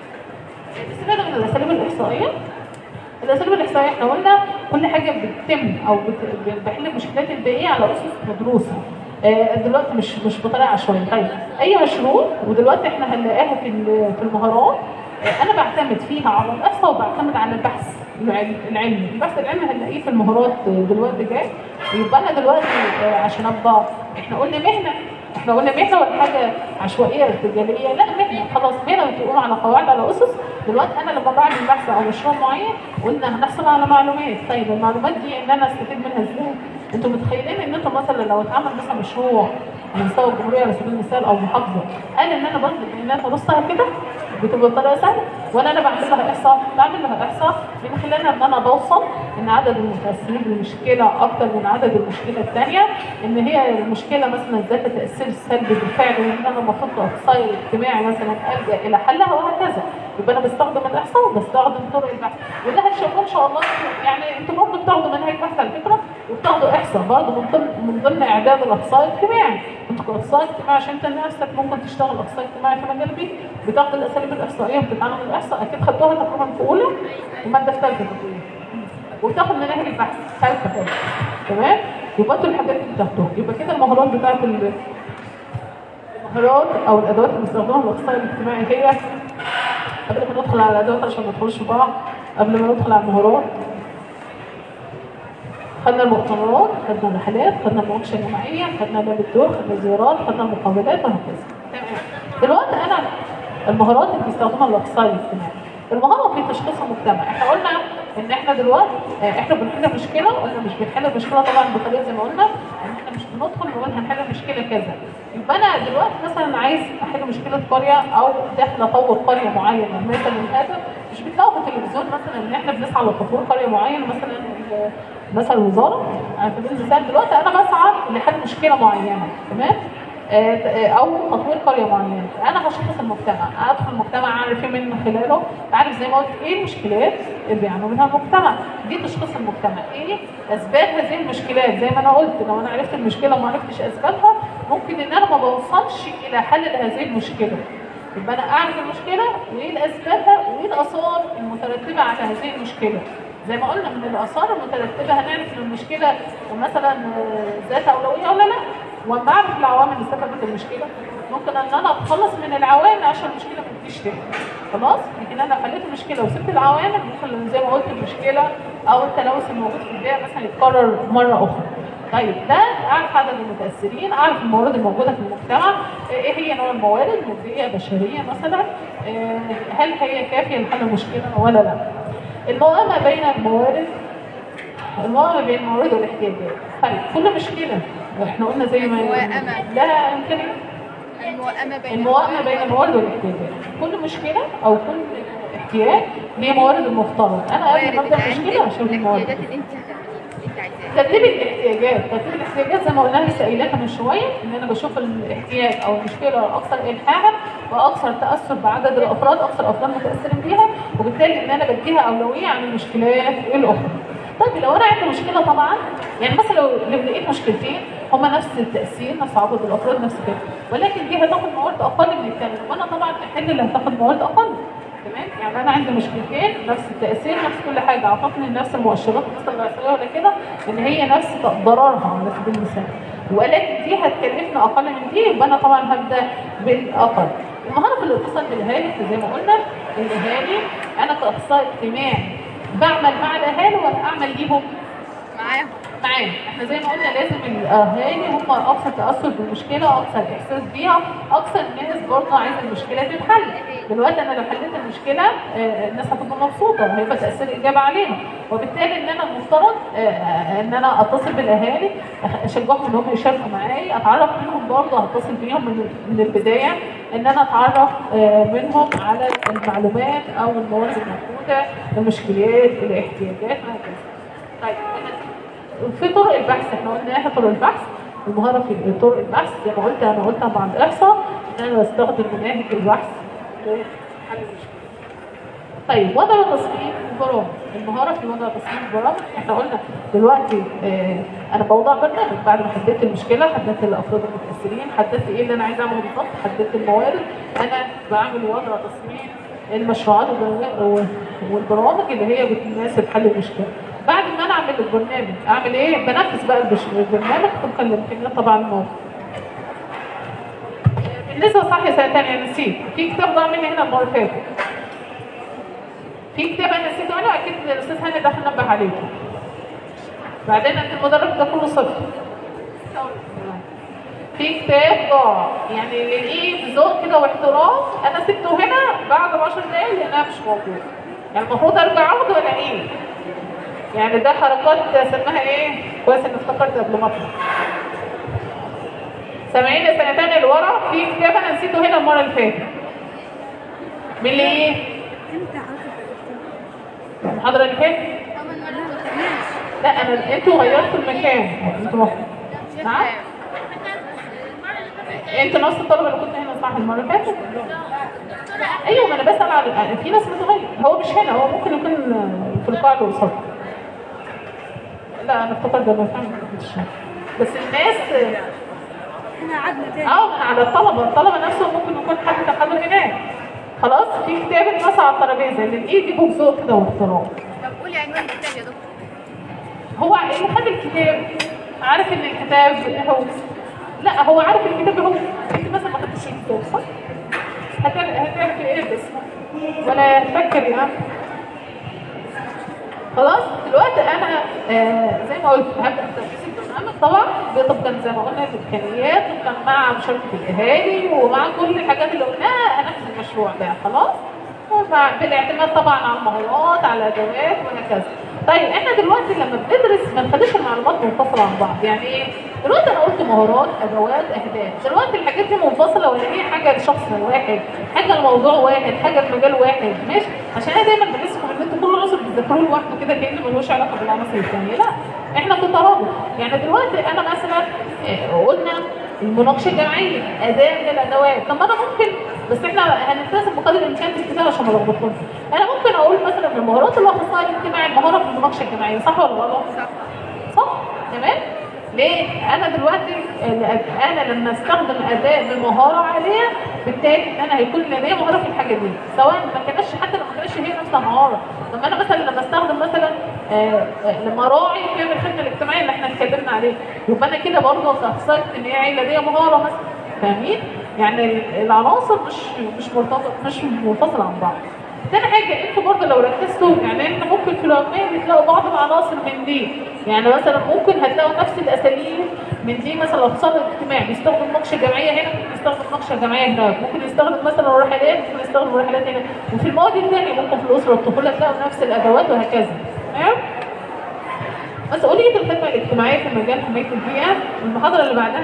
الاستفاده من الاساليب الاحصائيه الاساليب الاحصائيه احنا قلنا كل حاجه بتتم او بت- بحل المشكلات البيئيه على اسس مدروسه آه، دلوقتي مش مش بطريقه عشوائيه طيب اي مشروع ودلوقتي احنا هنلاقيها في ال- في المهارات آه، انا بعتمد فيها على الاحصاء وبعتمد على البحث العلم- العلمي البحث العلمي هنلاقيه في المهارات آه، دلوقتي جاي يبقى انا دلوقتي آه، عشان ابقى احنا قلنا مهنه احنا قلنا مهنه ولا حاجه عشوائيه ارتجاليه لا مهنه خلاص مهنه بتقوم على قواعد على اسس دلوقتي انا لما بعمل بحث او مشروع معين قلنا هنحصل على معلومات طيب المعلومات دي ان انا استفيد منها ازاي انتوا متخيلين ان انتوا مثلا لو اتعمل مثلا مشروع على مستوى الجمهوريه على سبيل المثال او محافظه هل ان انا بطلب ان انا ابصها كده بتبقى بطريقه سهله ولا انا بعمل لها احصاء بعمل لها احصاء من خلالها ان انا بوصل ان عدد المتاثرين بالمشكله اكتر من عدد المشكله الثانيه ان هي المشكله مثلا ذات التاثير السلبي بالفعل وان انا المفروض كاخصائي اجتماعي مثلا الجا الى حلها وهكذا يبقى انا بستخدم الاحصاء وبستخدم طرق البحث وده هتشوفوه ان شاء الله يعني انتوا برضه بتاخدوا منهج بحث على فكره وبتاخدوا احصاء برضه من ضمن من ضمن اعداد الاخصائي الاجتماعي انتوا كاخصائي اجتماعي عشان انت نفسك ممكن تشتغل اخصائي اجتماعي في مجال بيئي بتاخد الاساليب الاحصائيه وبتتعامل الاحصاء اكيد خدتوها تقريبا في اولى وماده في ثالثه تقريبا وتاخد مناهج البحث ثالثه كده تمام يبقى انتوا الحاجات دي بتاخدوها يبقى كده المهارات بتاعت ال- المهارات او الادوات اللي بيستخدموها الاخصائي الاجتماعي هي قبل ما ندخل على الادوات عشان ما ندخلش في بعض قبل ما ندخل على المهارات خدنا المؤتمرات خدنا الرحلات خدنا المناقشه الجماعيه خدنا باب الدور خدنا الزيارات خدنا المقابلات وهكذا تمام دلوقتي انا المهارات اللي بيستخدمها الاخصائي الاجتماعي المهاره في تشخيص المجتمع احنا قلنا ان احنا دلوقتي آه، احنا بنحل مشكله قلنا مش بنحل المشكله طبعا بطريقه زي ما قلنا ان احنا مش بندخل نقول هنحل المشكله كذا يبقى انا دلوقتي مثلا عايز احل مشكله قريه او داخل اطور قريه معينه مثلا هذا مش بتلاقوا في التلفزيون مثلا ان احنا بنسعى لتطوير قريه معينه مثلا ال- مثلا الوزاره على سبيل المثال دلوقتي انا بسعى لحل مشكله معينه تمام آه، آه، او تطوير قريه معينه انا هشخص المجتمع ادخل المجتمع اعرف ايه من خلاله اعرف زي ما قلت ايه المشكلات اللي بيعانوا منها المجتمع دي تشخيص المجتمع ايه اسباب هذه المشكلات زي ما انا قلت لو انا عرفت المشكله وما عرفتش اسبابها ممكن ان انا ما بوصلش الى حل لهذه المشكله يبقى انا اعرف المشكله وايه الاسبابها وايه الاثار المترتبه على هذه المشكله زي ما قلنا من الاثار المترتبه هنعرف ان المشكله مثلا آه، ذات اولويه ولا لا واما اعرف العوامل اللي سببت المشكله ممكن ان انا اتخلص من العوامل عشان المشكله ما تجيش تاني خلاص لكن انا حليت المشكله وسبت العوامل ممكن زي ما قلت المشكله او التلوث الموجود في البيئه مثلا يتكرر مره اخرى طيب ده اعرف عدد المتاثرين اعرف الموارد الموجوده في المجتمع ايه هي نوع الموارد ماديه بشريه مثلا آه، هل هي كافيه لحل المشكله ولا لا الموائمه بين الموارد الموائمه بين الموارد والاحتياجات طيب كل مشكله احنا قلنا زي ما الموائمة. لا امكانيه الموائمة بين الموائمه بين الموارد والاحتياجات كل مشكله او كل احتياج ليه موارد المفترض انا قبل ما ابدا مشكله اشوف الموارد الاحتياجات اللي انت هتعمليها انت عايزاها ترتيب الاحتياجات ترتيب الاحتياجات زي ما قلنا لسه قايلها من شويه ان انا بشوف الاحتياج او المشكله الاكثر الحاحا واكثر تاثر بعدد الافراد اكثر افراد متاثرين بيها وبالتالي ان انا بديها اولويه عن المشكلات الاخرى طيب لو انا عندي مشكله طبعا يعني مثلا لو لو لقيت مشكلتين هما نفس التاثير نفس عدد الافراد نفس كده ولكن دي هتاخد موارد اقل من الثانيه وانا طبعا احل اللي هتاخد موارد اقل تمام يعني انا عندي مشكلتين نفس التاثير نفس كل حاجه اعطتني نفس المؤشرات نفس الرئيسيه ولا كده ان هي نفس ضررها على سبيل المثال ولكن دي هتكلفني اقل من دي يبقى انا طبعا هبدا بالاقل المهاره في الاتصال بالاهالي زي ما قلنا الاهالي انا كاخصائي اجتماعي بعمل مع الاهالي ولا اعمل ليهم معاهم معاه احنا زي ما قلنا لازم الاهالي هم اكثر تاثر بالمشكله اكثر احساس بيها اكثر الناس برضه عايزه المشكله تتحل دلوقتي انا لو حليت المشكله آه، الناس هتبقى مبسوطه وهيبقى تاثير ايجابي عليها وبالتالي ان انا المفترض آه، ان انا اتصل بالاهالي اشجعهم ان هم يشاركوا معايا اتعرف منهم برضه هتصل بيهم من من البدايه ان انا اتعرف آه، منهم على المعلومات او الموارد الموجوده المشكلات الاحتياجات وهكذا طيب في طرق البحث احنا قلنا ايه طرق البحث المهاره في طرق البحث زي ما قلت انا قلتها مع الاحصاء ان انا بستخدم مناهج البحث لحل المشكله طيب وضع تصميم البرامج المهاره في وضع تصميم البرامج احنا قلنا دلوقتي اه انا بوضع برنامج بعد ما حددت المشكله حددت الافراد المتاثرين حددت ايه اللي انا عايزه اعمله بالظبط حددت الموارد انا بعمل وضع تصميم المشروعات والبرامج- والبرامج اللي هي بتناسب حل المشكله بعد ما انا اعمل البرنامج اعمل ايه بنفذ بقى البش- البرنامج طبقا للامكانيات طبعا الموجوده بالنسبه صح يا سنه ثانيه نسيت في كتاب ضاع مني هنا المره اللي فاتت في كتاب انا نسيته انا واكيد الاستاذ هاني ده هنبه عليكم بعدين انت المدرج ده كله صفر في كتاب ضاع يعني للايه بذوق كده واحترام انا سبته هنا بعد 10 دقايق لانها مش موجود يعني المفروض ارجع اخده والاقيه يعني ده حركات سماها ايه كويس اني افتكرت قبل ما اطلع سامعين يا سنه تانية لورا في كتاب انا نسيته هنا المره اللي فاتت من اللي ايه انت حضرتك المحاضره اللي فاتت أول مرة تقول لا انا انتوا غيرتوا المكان انتوا نعم انت نفس الطلبه اللي كنت هنا صح المره اللي فاتت ايوه ما انا بسال على في ناس متغير هو مش هنا هو ممكن يكون في القاعه اللي قصاد لا انا افتكرت ده ما فهمتش بس الناس احنا قعدنا تاني اه من على الطلبه الطلبه نفسهم ممكن يكون حد تحضر هناك خلاص في كتاب الناس على الترابيزه اللي الايد دي بذوق كده واحترام طب قولي عنوان الكتاب يا دكتور هو اللي خد الكتاب عارف ان الكتاب هو لا هو عارف الكتاب هو انت مثلا ما خدتش الكتاب صح؟ هتعمل هتعمل ايه باسمه؟ ولا تفكر يا عم خلاص دلوقتي انا آه زي ما قلت هبدا تنفيذ البرنامج طبعا طبقا زي ما قلنا الامكانيات طبقا مع مشاركه الاهالي ومع كل الحاجات اللي قلناها هنفذ المشروع ده خلاص مع بالاعتماد طبعا على المهارات على الادوات وهكذا طيب احنا دلوقتي لما بندرس ما نخليش المعلومات منفصله عن بعض يعني ايه دلوقتي انا قلت مهارات ادوات اهداف دلوقتي الحاجات دي منفصله ولا هي حاجه لشخص واحد حاجه لموضوع واحد حاجه لمجال واحد ماشي عشان انا دايما بحسكم ان انتوا كل عنصر بتذاكروه لوحده كده كانه ملوش علاقه بالعناصر الثانيه لا احنا في ترابط يعني دلوقتي انا مثلا آه، قلنا المناقشه الجماعيه اداه من الادوات طب ما انا ممكن بس احنا هنلتزم بقدر الامكان بالكتاب عشان ما نلخبطكمش انا ممكن اقول مثلا من مهارات الاخصائي الاجتماعي المهاره في المناقشه الجماعيه صح ولا غلط؟ صح صح تمام ليه انا دلوقتي ال- انا لما استخدم اداء بمهاره عاليه بالتالي ان انا هيكون لدي مهاره في الحاجه دي سواء ما كانتش حتى لو ما كانتش هي نفسها مهاره طب انا مثلا لما استخدم مثلا آه، آه، لما راعي قيم الخدمه الاجتماعيه اللي احنا اتكلمنا عليه يبقى انا كده برضه كاخصائي اجتماعي لدي مهاره مثلا فاهمين يعني العناصر مش مش مرتبطه مش منفصله عن بعض تاني حاجة انتوا برضه لو ركزتوا يعني احنا ممكن في العلمية تلاقوا بعض العناصر من دي يعني مثلا ممكن هتلاقوا نفس الاساليب من دي مثلا الاقتصاد الاجتماعي بيستخدم نقشه جماعيه هنا ممكن يستخدم نقشه جماعيه هناك ممكن يستخدم مثلا رحلات ممكن يستخدم رحلات هنا وفي المواد الثانيه ممكن في الاسره والطفوله تلاقوا نفس الادوات وهكذا تمام مسؤوليه الخدمه الاجتماعيه في مجال حمايه البيئه المحاضره اللي بعدها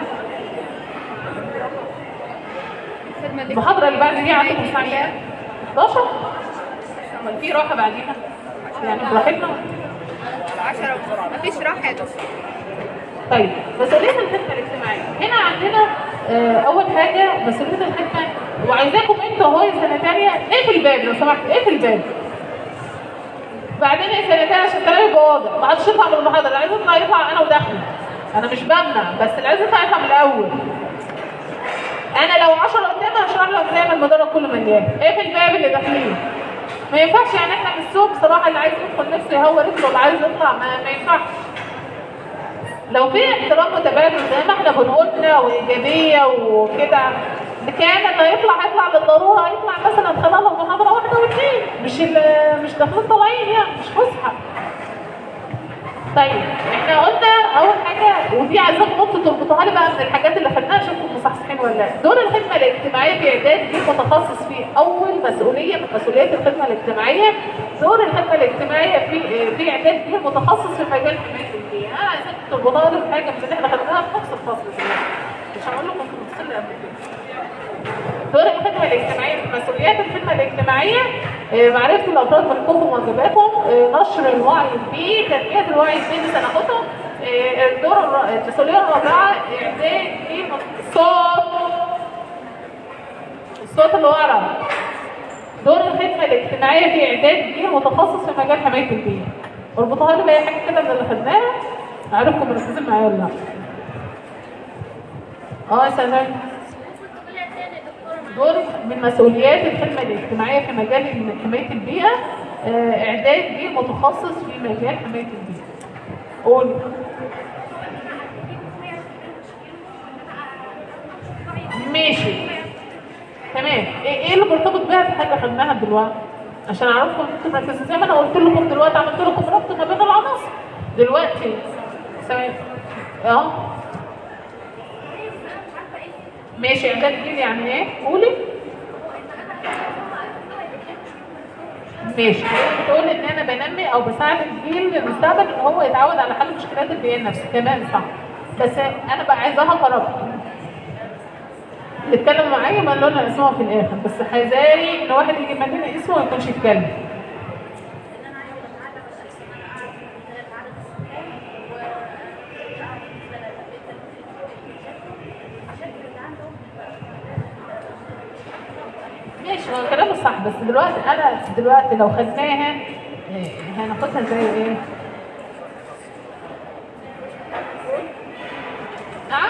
الخدمه اللي المحاضره اللي بعد دي عندكم الساعه كام؟ 11 ولا في راحه بعديها يعني براحتنا 10 مفيش راحه يا دكتور طيب مسؤوليه الخدمه الاجتماعيه هنا عندنا آه، اول حاجه مسؤوليه الخدمه وعايزاكم انتوا اهو يا سنه ثانيه اقفل الباب لو سمحت اقفل الباب بعدين يا سنه ثانيه عشان الكلام يبقى واضح ما عادش يطلع من المحاضره اللي عايز يطلع يطلع انا وداخله انا مش بمنع بس اللي عايز يطلع يطلع من الاول انا لو 10 قدام انا هشرح لك زي ما المدرج كله مليان ايه في الباب اللي داخلين ما ينفعش يعني احنا في السوق بصراحه اللي عايز يدخل نفسه يهور رجله واللي عايز يطلع ما, ما ينفعش لو في احترام متبادل زي ما احنا بنقولنا وايجابيه وكده كان اللي هيطلع هيطلع بالضروره هيطلع مثلا خلال محاضره واحده واثنين مش ال- مش داخلين طالعين يعني مش فسحه طيب احنا قلنا اول حاجه ودي عايزاكم نقطه تربطوها لي بقى من الحاجات اللي خدناها اشوفكم مصحصحين ولا لا دور الخدمه الاجتماعيه في اعداد جيل متخصص في اول مسؤوليه من مسؤوليات الخدمه الاجتماعيه دور الخدمه الاجتماعيه في في اعداد جيل متخصص في مجال حمايه البيئه انا عايزاكم تربطوها لي بحاجه من اللي احنا خدناها في نفس الفصل دلوقتي مش هقول لكم في الفصل اللي قبل كده دور الخدمة الاجتماعية في مسؤوليات الخدمة الاجتماعية آه، معرفة الأفراد بحقوقهم وواجباتهم آه، نشر الوعي البيئي تنمية الوعي البيئي لسنواتهم آه، الدور الر- المسؤولية الرابعة إعداد جيل مت- الصوت الصوت اللي ورا دور الخدمة الاجتماعية في إعداد جيل متخصص في مجال حماية البيئة اربطوها لي بأي حاجة كده من اللي خدناها أعرفكم مركزين معايا ولا لا اه يا سلام دور من مسؤوليات الخدمة الاجتماعية في مجال حماية البيئة آه، إعداد جيل متخصص في مجال حماية البيئة. قول ماشي تمام ايه إيه اللي مرتبط بيها في حاجة خدناها دلوقتي؟ عشان اعرفكم ان انتوا مركزين زي ما انا قلت لكم دلوقتي عملت لكم ربط ما بين العناصر دلوقتي ثواني اه ماشي اعداد جيل يعني ايه؟ قولي ماشي بتقول ان انا بنمي او بساعد الجيل للمستقبل ان هو يتعود على حل مشكلات البيئه النفسيه تمام صح بس انا بقى عايزاها كربط اللي اتكلم معايا ما لنا اسمه في الاخر بس حذاري ان واحد يجي مدينه اسمه وما يكونش يتكلم ماشي هو كلامه صح بس دلوقتي انا دلوقتي لو خدناها إيه، هناخدها زي ايه؟ نعم؟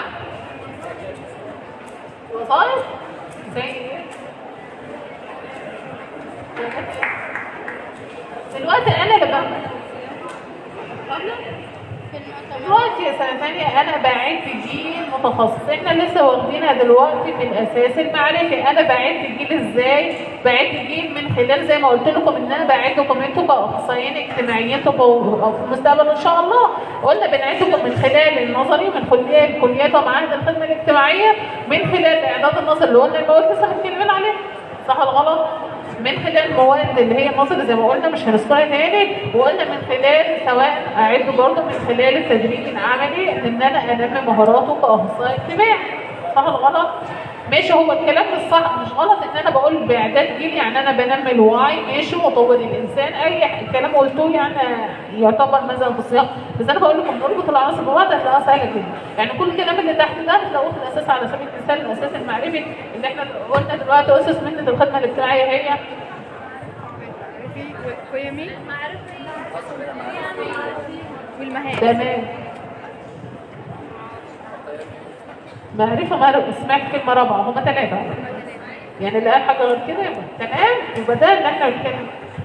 وظائف زي ايه؟ دلوقتي انا اللي بعمل دلوقتي يا سنة ثانية أنا بعد جيل متخصص، إحنا لسه واخدينها دلوقتي في الأساس المعرفي، أنا بعد جيل إزاي؟ بعد جيل من خلال زي ما قلت لكم إن أنا بعدكم أنتوا كأخصائيين اجتماعيين تبقوا أو في المستقبل إن شاء الله، قلنا بنعدكم من خلال النظري من كليات كليات ومعاهد الخدمة الاجتماعية من خلال إعداد النظر اللي قلنا المواد لسه متكلمين عليها، صح ولا غلط؟ من خلال المواد اللي هي النظر زي ما قلنا مش هنذكرها تاني وقلنا من خلال سواء اعد برضه من خلال التدريب العملي ان انا انمي مهاراته كاخصائي اجتماعي صح ولا غلط؟ ماشي هو الكلام مش صح مش غلط ان انا بقول باعداد جيل يعني انا بنمي الوعي ماشي واطور الانسان اي ح- كلام قلته يعني يعتبر مثلا في السياق بس انا بقول لكم نربط العناصر ببعض هتلاقيها سهله كده يعني كل الكلام اللي تحت ده هتلاقوه في الاساس على سبيل المثال الاساس المعرفي اللي احنا قلنا دلوقتي اسس مهنه الخدمه الاجتماعيه هي معرفي وقيمي والمهام تمام معرفة معرفة سمعت كلمة رابعة هما ثلاثة يعني اللي قال حاجة غير كده يبقى تمام يبقى ده اللي احنا بنتكلم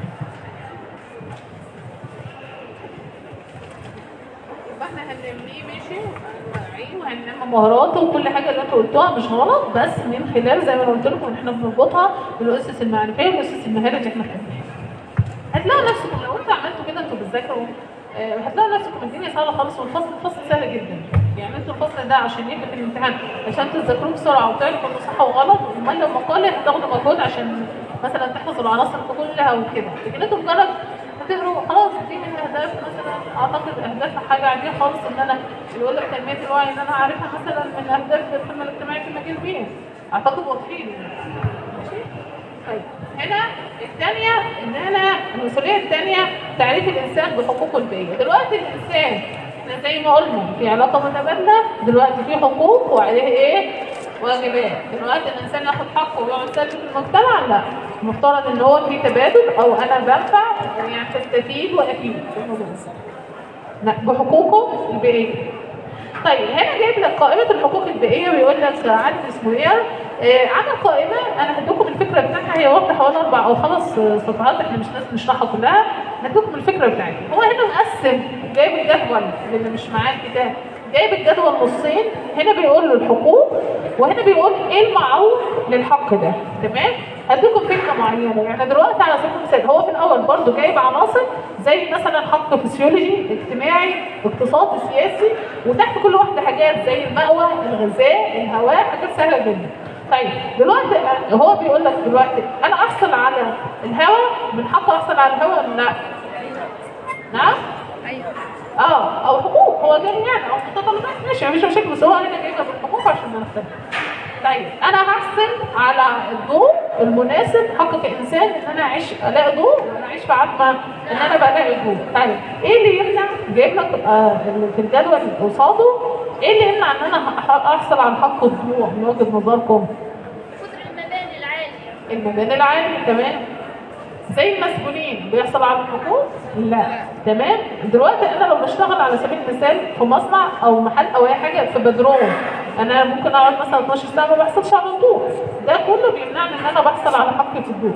يبقى احنا هننميه ماشي وهنوعيه وهننمي مهاراته وكل حاجة اللي انتوا قلتوها مش غلط بس من خلال زي ما انا قلت لكم ان احنا بنربطها بالاسس المعرفية والاسس المهارية اللي احنا خدناها. هتلاقوا نفسكم لو انتوا عملتوا كده انتوا بتذاكروا آه، هتلاقوا نفسكم الدنيا سهله خالص والفصل الفصل سهل جدا يعني انتوا الفصل ده عشان يبقى في الامتحان عشان تذاكروه بسرعه وتعرفوا انه صح وغلط امال لو مقاله هتاخدوا مجهود عشان مثلا تحفظوا العناصر كلها وكده لكن انتوا مجرد هتقروا خلاص دي من الاهداف مثلا اعتقد اهداف حاجه عاديه خالص ان انا اللي يقول لك تنميه الوعي ان انا عارفها مثلا من اهداف الخدمه الاجتماعيه في مجال بيئه اعتقد واضحين يعني. ماشي طيب هنا الثانية ان انا المسؤولية الثانية تعريف الانسان بحقوقه البيئية دلوقتي الانسان احنا زي ما قلنا في علاقة متبادلة دلوقتي في حقوق وعليه ايه واجبات دلوقتي الانسان ياخد حقه ويقعد سلبي في المجتمع لا المفترض ان هو في تبادل او انا بنفع يعني تستفيد وافيد لا بحقوقه البيئية طيب هنا جايب لك قائمة الحقوق البيئية ويقول لك عدد اسمه ايه آه، عمل قائمه انا هديكم الفكره بتاعتها هي واخده حوالي اربع او خمس آه، صفحات احنا مش لازم نشرحها كلها هديكم الفكره بتاعتها هو هنا مقسم جايب الجدول اللي مش معاه الكتاب جايب الجدول نصين هنا بيقول له الحقوق وهنا بيقول ايه المعروف للحق ده تمام هديكم فكره معينه يعني دلوقتي على سبيل المثال هو في الاول برضو جايب عناصر زي مثلا حق فسيولوجي اجتماعي اقتصادي سياسي وتحت كل واحده حاجات زي المأوى الغذاء الهواء حاجات سهله جدا طيب دلوقتي هو بيقول لك دلوقتي انا احصل على الهواء من حق احصل على الهواء ولا لا نعم ايوه اه او حقوق هو ده يعني او متطلبات ماشي مفيش مشاكل بس هو هنا جايبها بالحقوق عشان ما نختلف طيب انا هحصل على الضوء المناسب حق كانسان ان انا اعيش الاقي ضوء وانا اعيش في عتمه ان انا بلاقي ضوء طيب ايه اللي يمنع جايب لك آه اللي في الجدول اللي قصاده ايه اللي يمنع ان انا أح- احصل على حق الضوء من وجهه نظركم قدر المباني العالية المباني العالي تمام زي المسؤولين بيحصل على الحقوق لا تمام دلوقتي انا لو بشتغل على سبيل المثال في مصنع او محل او اي حاجه في بدروم انا ممكن اقعد مثلا 12 ساعه ما بحصلش على الضوء ده كله بيمنعني ان انا بحصل على حقي في الضوء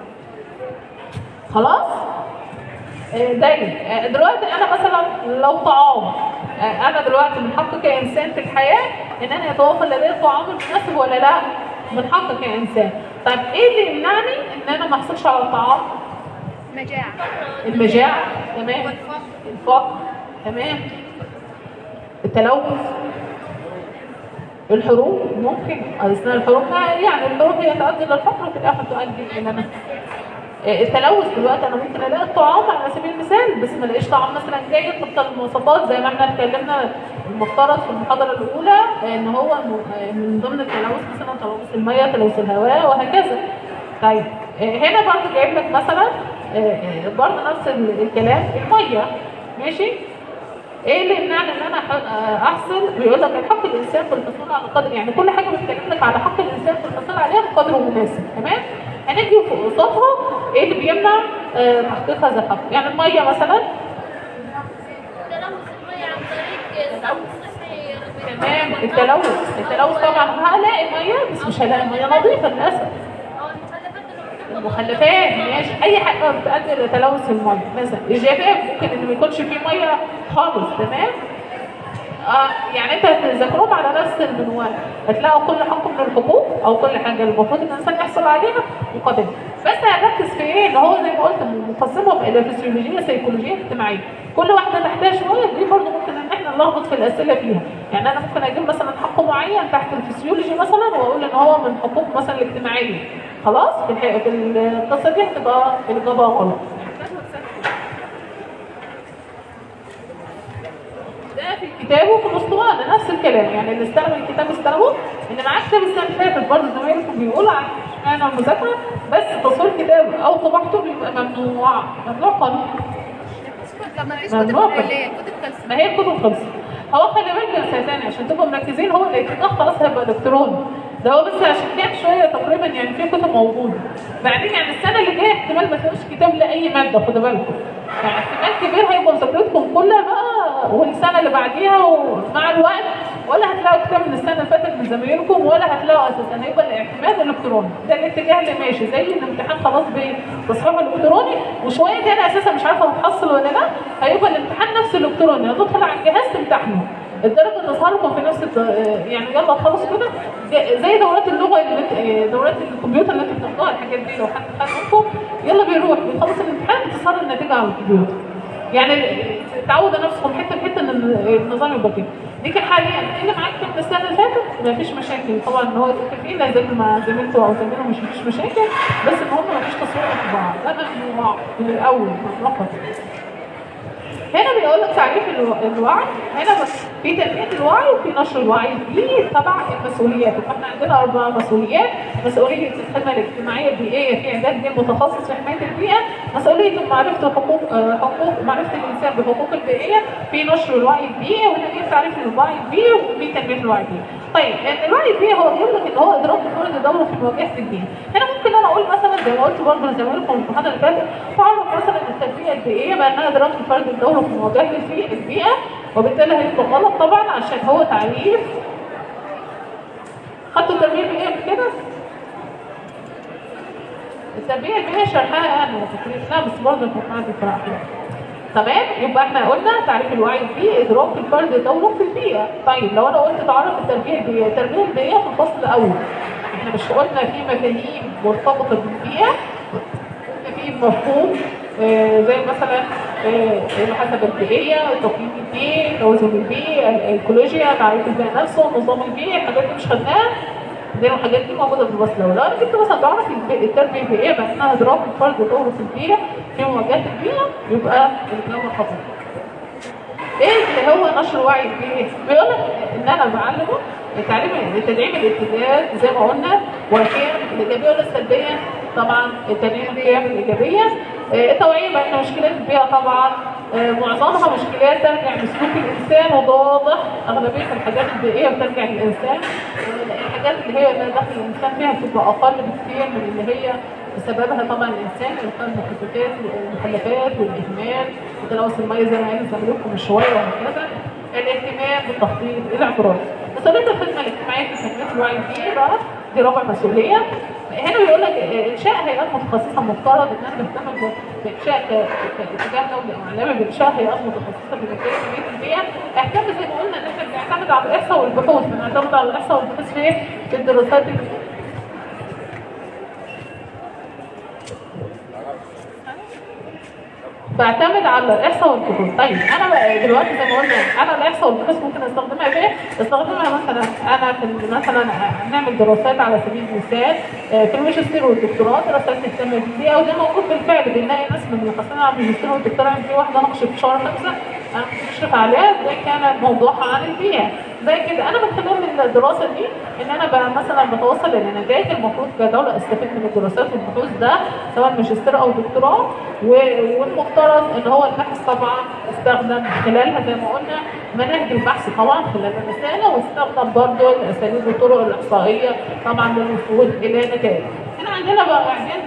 خلاص آه، دايما آه، دلوقتي انا مثلا لو طعام آه، انا دلوقتي من حقي كانسان في الحياه ان انا يتوافر لدي الطعام المناسب ولا لا من حقي كانسان طيب ايه اللي يمنعني ان انا ما احصلش على الطعام مجاعة المجاعه تمام والفقر الفقر تمام التلوث الحروب ممكن اثناء الحروب ما- يعني الحروب هي تؤدي للفقر وفي الاخر تؤدي الى نفس التلوث دلوقتي انا ممكن الاقي الطعام على سبيل المثال بس ما الاقيش طعام مثلا جيد طبقا للمواصفات زي ما احنا اتكلمنا المفترض في المحاضره الاولى ان هو م- من ضمن التلوث مثلا تلوث الميه تلوث الهواء وهكذا طيب آه، هنا برضه جايب لك مثلا آه، آه، برضه نفس ال- الكلام الميه ماشي ايه اللي يمنعني ان انا أح- آه، احصل بيقول لك الحق الانسان في الحصول على قدر يعني كل حاجه بتتكلم لك على حق الانسان في الحصول عليها بقدر مناسب تمام هنيجي في قصادها ايه اللي بيمنع آه، تحقيق هذا الحق يعني الميه مثلا تلوث المية عن طريق صرف صحي تمام التلوث التلوث طبعا هلاقي ميه بس مش هلاقي ميه نظيفه للاسف أو المخلفات اللي بتبقى المخلفات ماشي اي حاجه بتؤدي الى تلوث الميه مثلا الجفاف ممكن ان ما يكونش فيه ميه خالص تمام اه يعني انت هتذاكرهم على نفس المنوال هتلاقوا كل حق من الحقوق او كل حاجه المفروض ان الانسان يحصل عليها مقدمه بس هنركز في ايه ان هو زي ما قلت مقسمهم الى فسيولوجيه سيكولوجيه اجتماعيه كل واحده تحتها شويه دي برضه ممكن ان احنا نلخبط في الاسئله فيها يعني انا ممكن اجيب مثلا حق معين تحت الفسيولوجي مثلا واقول ان هو من حقوق مثلا الاجتماعيه خلاص في الحقيقة في القصه دي هتبقى الاجابه غلط ده في الكتاب وفي الاسطوانه نفس الكلام يعني اللي استلم الكتاب استلمه اللي معاه كتاب السنه اللي فاتت برضه زمايلكم بيقولوا عن اشمعنى المذاكره بس تصوير كتاب او طباعته بيبقى ممنوع ممنوع قانون طب ما فيش كتب ممنوع. في الكلية الكتب خلصت ما هي الكتب خلصت هو خلي بالك يا استاذ تاني عشان تبقوا مركزين هو الاتجاه خلاص هيبقى الكتروني ده هو بس عشان كام شويه تقريبا يعني في كتب موجوده بعدين يعني السنه اللي جايه احتمال ما تلاقوش كتاب لاي ماده خدوا بالكم يعني احتمال كبير هيبقى مذاكرتكم كلها بقى والسنه اللي بعديها ومع الوقت ولا هتلاقوا كتاب من السنه اللي فاتت من زمايلكم ولا هتلاقوا اساسا هيبقى الاعتماد الالكتروني ده الاتجاه اللي ماشي زي الامتحان خلاص بتصحيح الالكتروني وشويه تاني اساسا مش عارفه هتحصل ولا لا هيبقى الامتحان نفسه الالكتروني هتدخل على الجهاز تمتحنوا الدرجه تظهر لكم في نفس الد- يعني يلا خلصوا كده ز- زي دورات اللغه اللي انت- دورات الكمبيوتر اللي انتوا بتاخدوها الحاجات دي لو حد خد منكم يلا بيروح بيخلص الامتحان بتظهر النتيجه على الكمبيوتر يعني تعودوا نفسكم حته بحته ان النظام يبقى كده لكن حاليا اللي معاك من السنه اللي فاتت مفيش مشاكل طبعا ان هو يذاكر فيه لا يذاكر مع زميلته او زميله مش مفيش مشاكل بس المهم مفيش تصوير اطباع ده ممنوع من الاول مطلقا هنا بيقول لك تعريف الو- الوعي هنا بس في تنميه الوعي وفي نشر الوعي دي تبع المسؤوليات احنا عندنا اربع مسؤوليات مسؤوليه الخدمه الاجتماعيه البيئيه في اعداد جيل متخصص في حمايه البيئه مسؤوليه معرفه حقوق آه، حقوق معرفه الانسان بحقوق البيئيه في نشر الوعي البيئي وهنا في تعريف الوعي البيئي وفي تنميه الوعي البيئي طيب ان الوعي البيئي هو بيقول لك ان هو ادراك فرد دوره في مواجهه البيئه هنا ممكن انا اقول مثلا زي ما قلت برضه لزمايلكم في المحاضره اللي فاتت تعرف مثلا التنميه البيئيه بانها ادراك الفرد الدوره في مواجهه البي- البيئه وبالتالي هيبقى غلط طبعا عشان هو تعريف خدتوا التربيه البيئيه قبل كده؟ التربيه البيئيه شرحها انا فاكرين لا بس برضه كنت عندي صراحه تمام يبقى احنا قلنا تعريف الوعي البيئي ادراك الفرد دوره في البيئه طيب لو انا قلت تعرف التربيه البيئيه التربيه البيئيه في الفصل الاول احنا مش قلنا في مفاهيم مرتبطه بالبيئه في مفهوم آه، زي مثلا آه، المحاسبه البيئيه تقييم البيئي التوازن البيئي الايكولوجيا تعريف البيئه نفسه النظام البيئي الحاجات دي مش خدناها زي ما الحاجات دي موجوده في الفصل الاول لو انا جبت مثلا تعرف البي- التربيه البيئيه بانها ادراك الفرد ودوره في البيئه في مواجهه البيئه يبقى الكلام خطأ ايه اللي هو نشر وعي البيئي؟ بيقول لك ان انا بعلمه التعليم تدعيم الاتجاهات زي ما قلنا والقيم الايجابيه ولا السلبيه؟ طبعا تدعيم القيم الايجابيه آه، التوعيه بان مشكلات البيئه طبعا آه، معظمها مشكلات ترجع لسلوك الانسان وده واضح اغلبيه الحاجات البيئيه بترجع للانسان آه، الحاجات اللي هي اللي داخل الانسان فيها بتبقى اقل بكتير من اللي هي بسببها طبعا الانسان القاء المخلفات المخلفات والاهمال وتلوث الميه زي ما قال زميلكم من شويه وهكذا الاهتمام بالتخطيط الاعتراض مسؤوليه الخدمه الاجتماعيه في تنميه الوعي دي بقى دي رابع مسؤوليه هنا بيقول لك انشاء هيئات متخصصه مفترض ان انا بهتم بانشاء ك- كاتجاه دولي او عالمي بانشاء هيئات متخصصه في مجال تنميه البيئه اهتم زي ما قلنا ان احنا بنعتمد على الاحصاء والبحوث بنعتمد على الاحصاء والبحوث في ايه؟ في الدراسات بعتمد على الاحصاء والبحوث طيب انا بقى دلوقتي زي ما قلنا انا الاحصاء والبحوث ممكن استخدمها في ايه؟ استخدمها مثلا انا في ال- مثلا نعمل دراسات على سبيل المثال آه، في الماجستير والدكتوراه دراسات تهتم بالبيئه وده موجود بالفعل بنلاقي ناس من اللي حاصلين على الماجستير والدكتوراه في واحده ناقشت في شهر خمسه انا كنت بشرف عليها ده كان موضوعها عن البيئه زي كده انا من خلال الدراسه دي ان انا بقى مثلا بتوصل لنتائج المفروض كدوله استفيد من الدراسات والبحوث ده سواء ماجستير او دكتوراه و- والمفترض ان هو الباحث طبعا استخدم خلالها زي ما قلنا مناهج البحث طبعا خلال الرساله واستخدم برضه الاساليب والطرق الاحصائيه طبعا للوصول الى نتائج. هنا عندنا بقى بعدين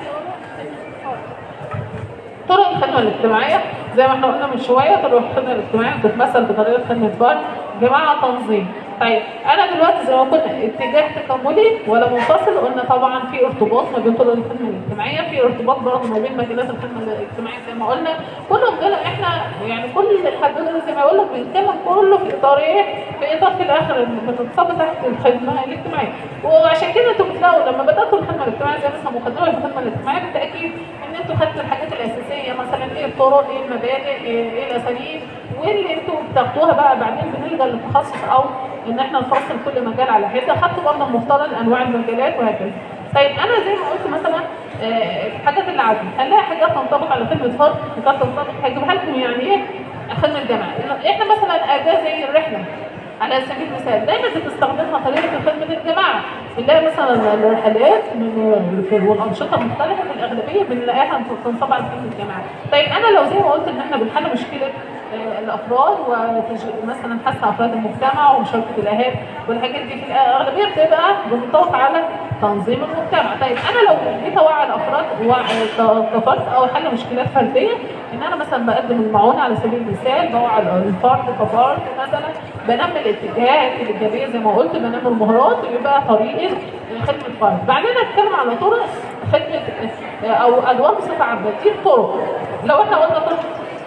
طرق الخدمة الاجتماعية زي ما احنا قلنا من شوية طرق الخدمة الاجتماعية بتتمثل بطريقة خدمة فرد جماعة تنظيم طيب انا دلوقتي زي ما قلنا اتجاه تكاملي ولا منفصل قلنا طبعا في ارتباط ما بين طرق الخدمة الاجتماعية في ارتباط برضه ما بين مجالات الخدمة الاجتماعية زي ما قلنا كلهم دول احنا يعني كل الحدود زي ما يقول لك بنتكلم كله في اطار ايه؟ في اطار في الاخر بنتصب تحت الخدمة الاجتماعية وعشان كده انتوا بتلاقوا لما بداتوا الخدمة الاجتماعية زي مثلا مقدمة الخدمة الاجتماعية بالتاكيد ان انتوا خدتوا الحاجات الاساسيه مثلا ايه الطرق ايه المبادئ ايه, إيه الاساليب واللي انتوا بتاخدوها بقى بعدين بنلجا للتخصص او ان احنا نفصل كل مجال على حده خدتوا برضه المفترض انواع المجالات وهكذا طيب انا زي ما قلت مثلا آه، الحاجات اللي عندي هنلاقي حاجات تنطبق على خدمه فرد حاجات تنطبق هجيبها لكم يعني ايه خدمه الجامعه احنا مثلا اداه زي الرحله على سبيل المثال دايما بتستخدمها طريقه خدمه الجماعه بنلاقي مثلا الرحلات من في- والانشطه المختلفه في الاغلبيه بنلاقيها تنصب على خدمه الجماعه طيب انا لو زي ما قلت ان احنا بنحل مشكله آه، الافراد ومثلا حث افراد المجتمع ومشاركه الاهالي والحاجات دي في الاغلبيه بتبقى بتنطبق على تنظيم المجتمع طيب انا لو جيت اوعي الافراد وعي ك- كفرد او حل مشكلات فرديه ان انا مثلا بقدم المعونه على سبيل المثال بوعي الفرد كفرد مثلا بنمي الاتجاهات الايجابيه زي ما قلت بنمي المهارات ويبقى طريقه خدمه فرد بعدين هنتكلم على طرق خدمه او ادوار بصفه عامه دي الطرق لو احنا قلنا طرق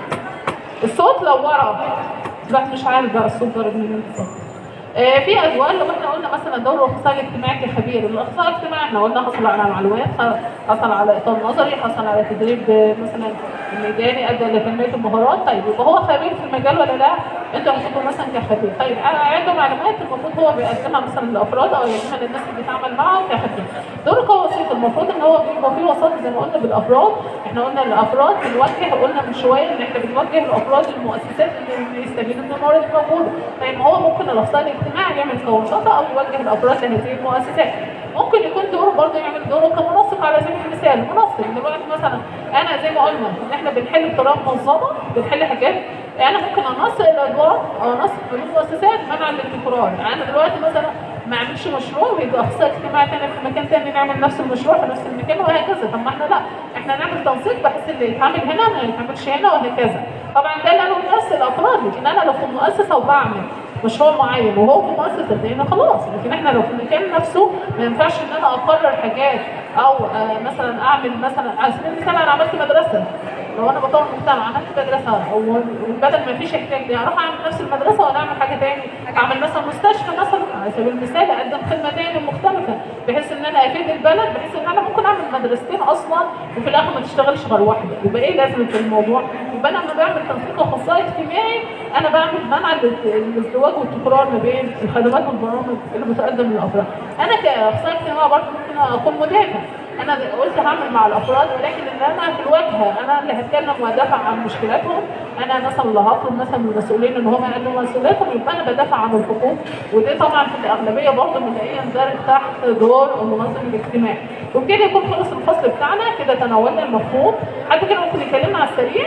الصوت لو ورا لا مش عارف بقى الصوت ضرب منين بالظبط آه، في ادوار لو احنا قلنا مثلا دور الاخصائي الاجتماعي كخبير الاخصائي الاجتماعي احنا قلنا حصل على معلومات حصل على اطار نظري حصل على تدريب آه، مثلا ميداني ادى لتنميه المهارات طيب يبقى هو خبير في المجال ولا لا؟ انتوا هتبقوا مثلا كخبير طيب انا عنده معلومات المفروض هو بيقدمها مثلا للافراد او يقدمها للناس اللي بيتعامل معاهم كخبير دور كوسيط المفروض ان هو بيبقى فيه وساطه زي ما قلنا بالافراد احنا قلنا الافراد بنوجه قلنا من شويه ان احنا بنوجه الافراد المؤسسات اللي يستفيدوا من الموارد الموجوده طيب ما هو ممكن الاخصائي الاجتماعي يعمل كوساطه او يوجه الافراد لهذه المؤسسات ممكن يكون دوره برضه يعمل دوره كمنسق على سبيل المثال منسق دلوقتي مثلا انا زي ما قلنا ان احنا بنحل بطريقه منظمه بنحل حاجات انا ممكن انسق الادوار او انسق في المؤسسات منعا للتكرار انا دلوقتي مثلا ما اعملش مشروع ويبقى اخصائي اجتماعي تاني في مكان تاني نعمل نفس المشروع في نفس المكان وهكذا طب ما احنا لا احنا نعمل تنسيق بحيث اللي يتعمل هنا ما يتعملش هنا وهكذا طبعا ده اللي انا بنفس الافراد لكن انا لو في مؤسسه وبعمل مشروع معين وهو في مصر صدقني خلاص لكن احنا لو في المكان نفسه ما ينفعش ان انا اقرر حاجات او آه مثلا اعمل مثلا على سبيل المثال انا عملت مدرسه لو انا بطور مجتمع عملت مدرسه او بدل ما فيش احتياج ليها اروح اعمل نفس المدرسه ولا اعمل حاجه تاني اعمل مثلا مستشفى مثلا على سبيل المثال اقدم خدمه تاني مختلفه بحيث ان انا افيد البلد بحيث ان انا ممكن اعمل مدرستين اصلا وفي الاخر ما تشتغلش غير واحده يبقى ايه لازمه الموضوع؟ يبقى انا لما بعمل تنسيق اخصائي اجتماعي انا بعمل منع ال- الازدواج والتكرار ما بين الخدمات والبرامج اللي بتقدم للافراد. انا كاخصائي اجتماعي برضه ممكن اكون مدافع. انا قلت هعمل مع الافراد ولكن ان انا في الواجهه انا اللي هتكلم وادافع عن مشكلاتهم انا مثلا اللي هطلب مثلا من المسؤولين ان هم يقدموا مسؤولياتهم يبقى انا بدافع عن الحقوق ودي طبعا في الاغلبيه برضه بنلاقيه يندرج تحت دور المنظم الاجتماعي وبكده يكون خلص الفصل بتاعنا كده تناولنا المفهوم حد كده ممكن يكلمنا على السريع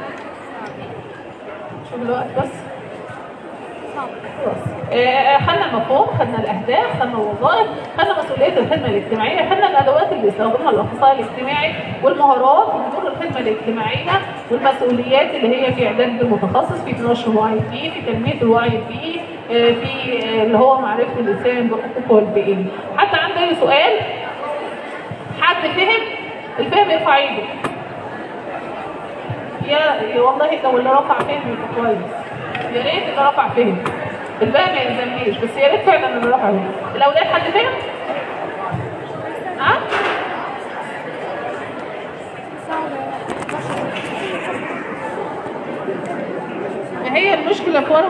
شوف الوقت بس خلاص آه، خدنا المفهوم خدنا الاهداف خدنا الوظائف خدنا مسؤوليه الخدمه الاجتماعيه خدنا الادوات اللي بيستخدمها الاخصائي الاجتماعي والمهارات ودور الخدمه الاجتماعيه والمسؤوليات اللي هي في اعداد المتخصص في نشر الوعي فيه في تنميه الوعي فيه آه، في آه، اللي هو معرفه الانسان بحقوقه والبيئيه حتى عنده اي سؤال حد فهم الفهم يرفع ايده يا يا والله لو اللي رفع فهم يبقى كويس يا ريت اللي رفع فهم الباقي ما يلزمنيش بس يا ريت فعلا اللي رفع فهم الاولاد حد فهم؟ ها؟ ما هي المشكله في ورقة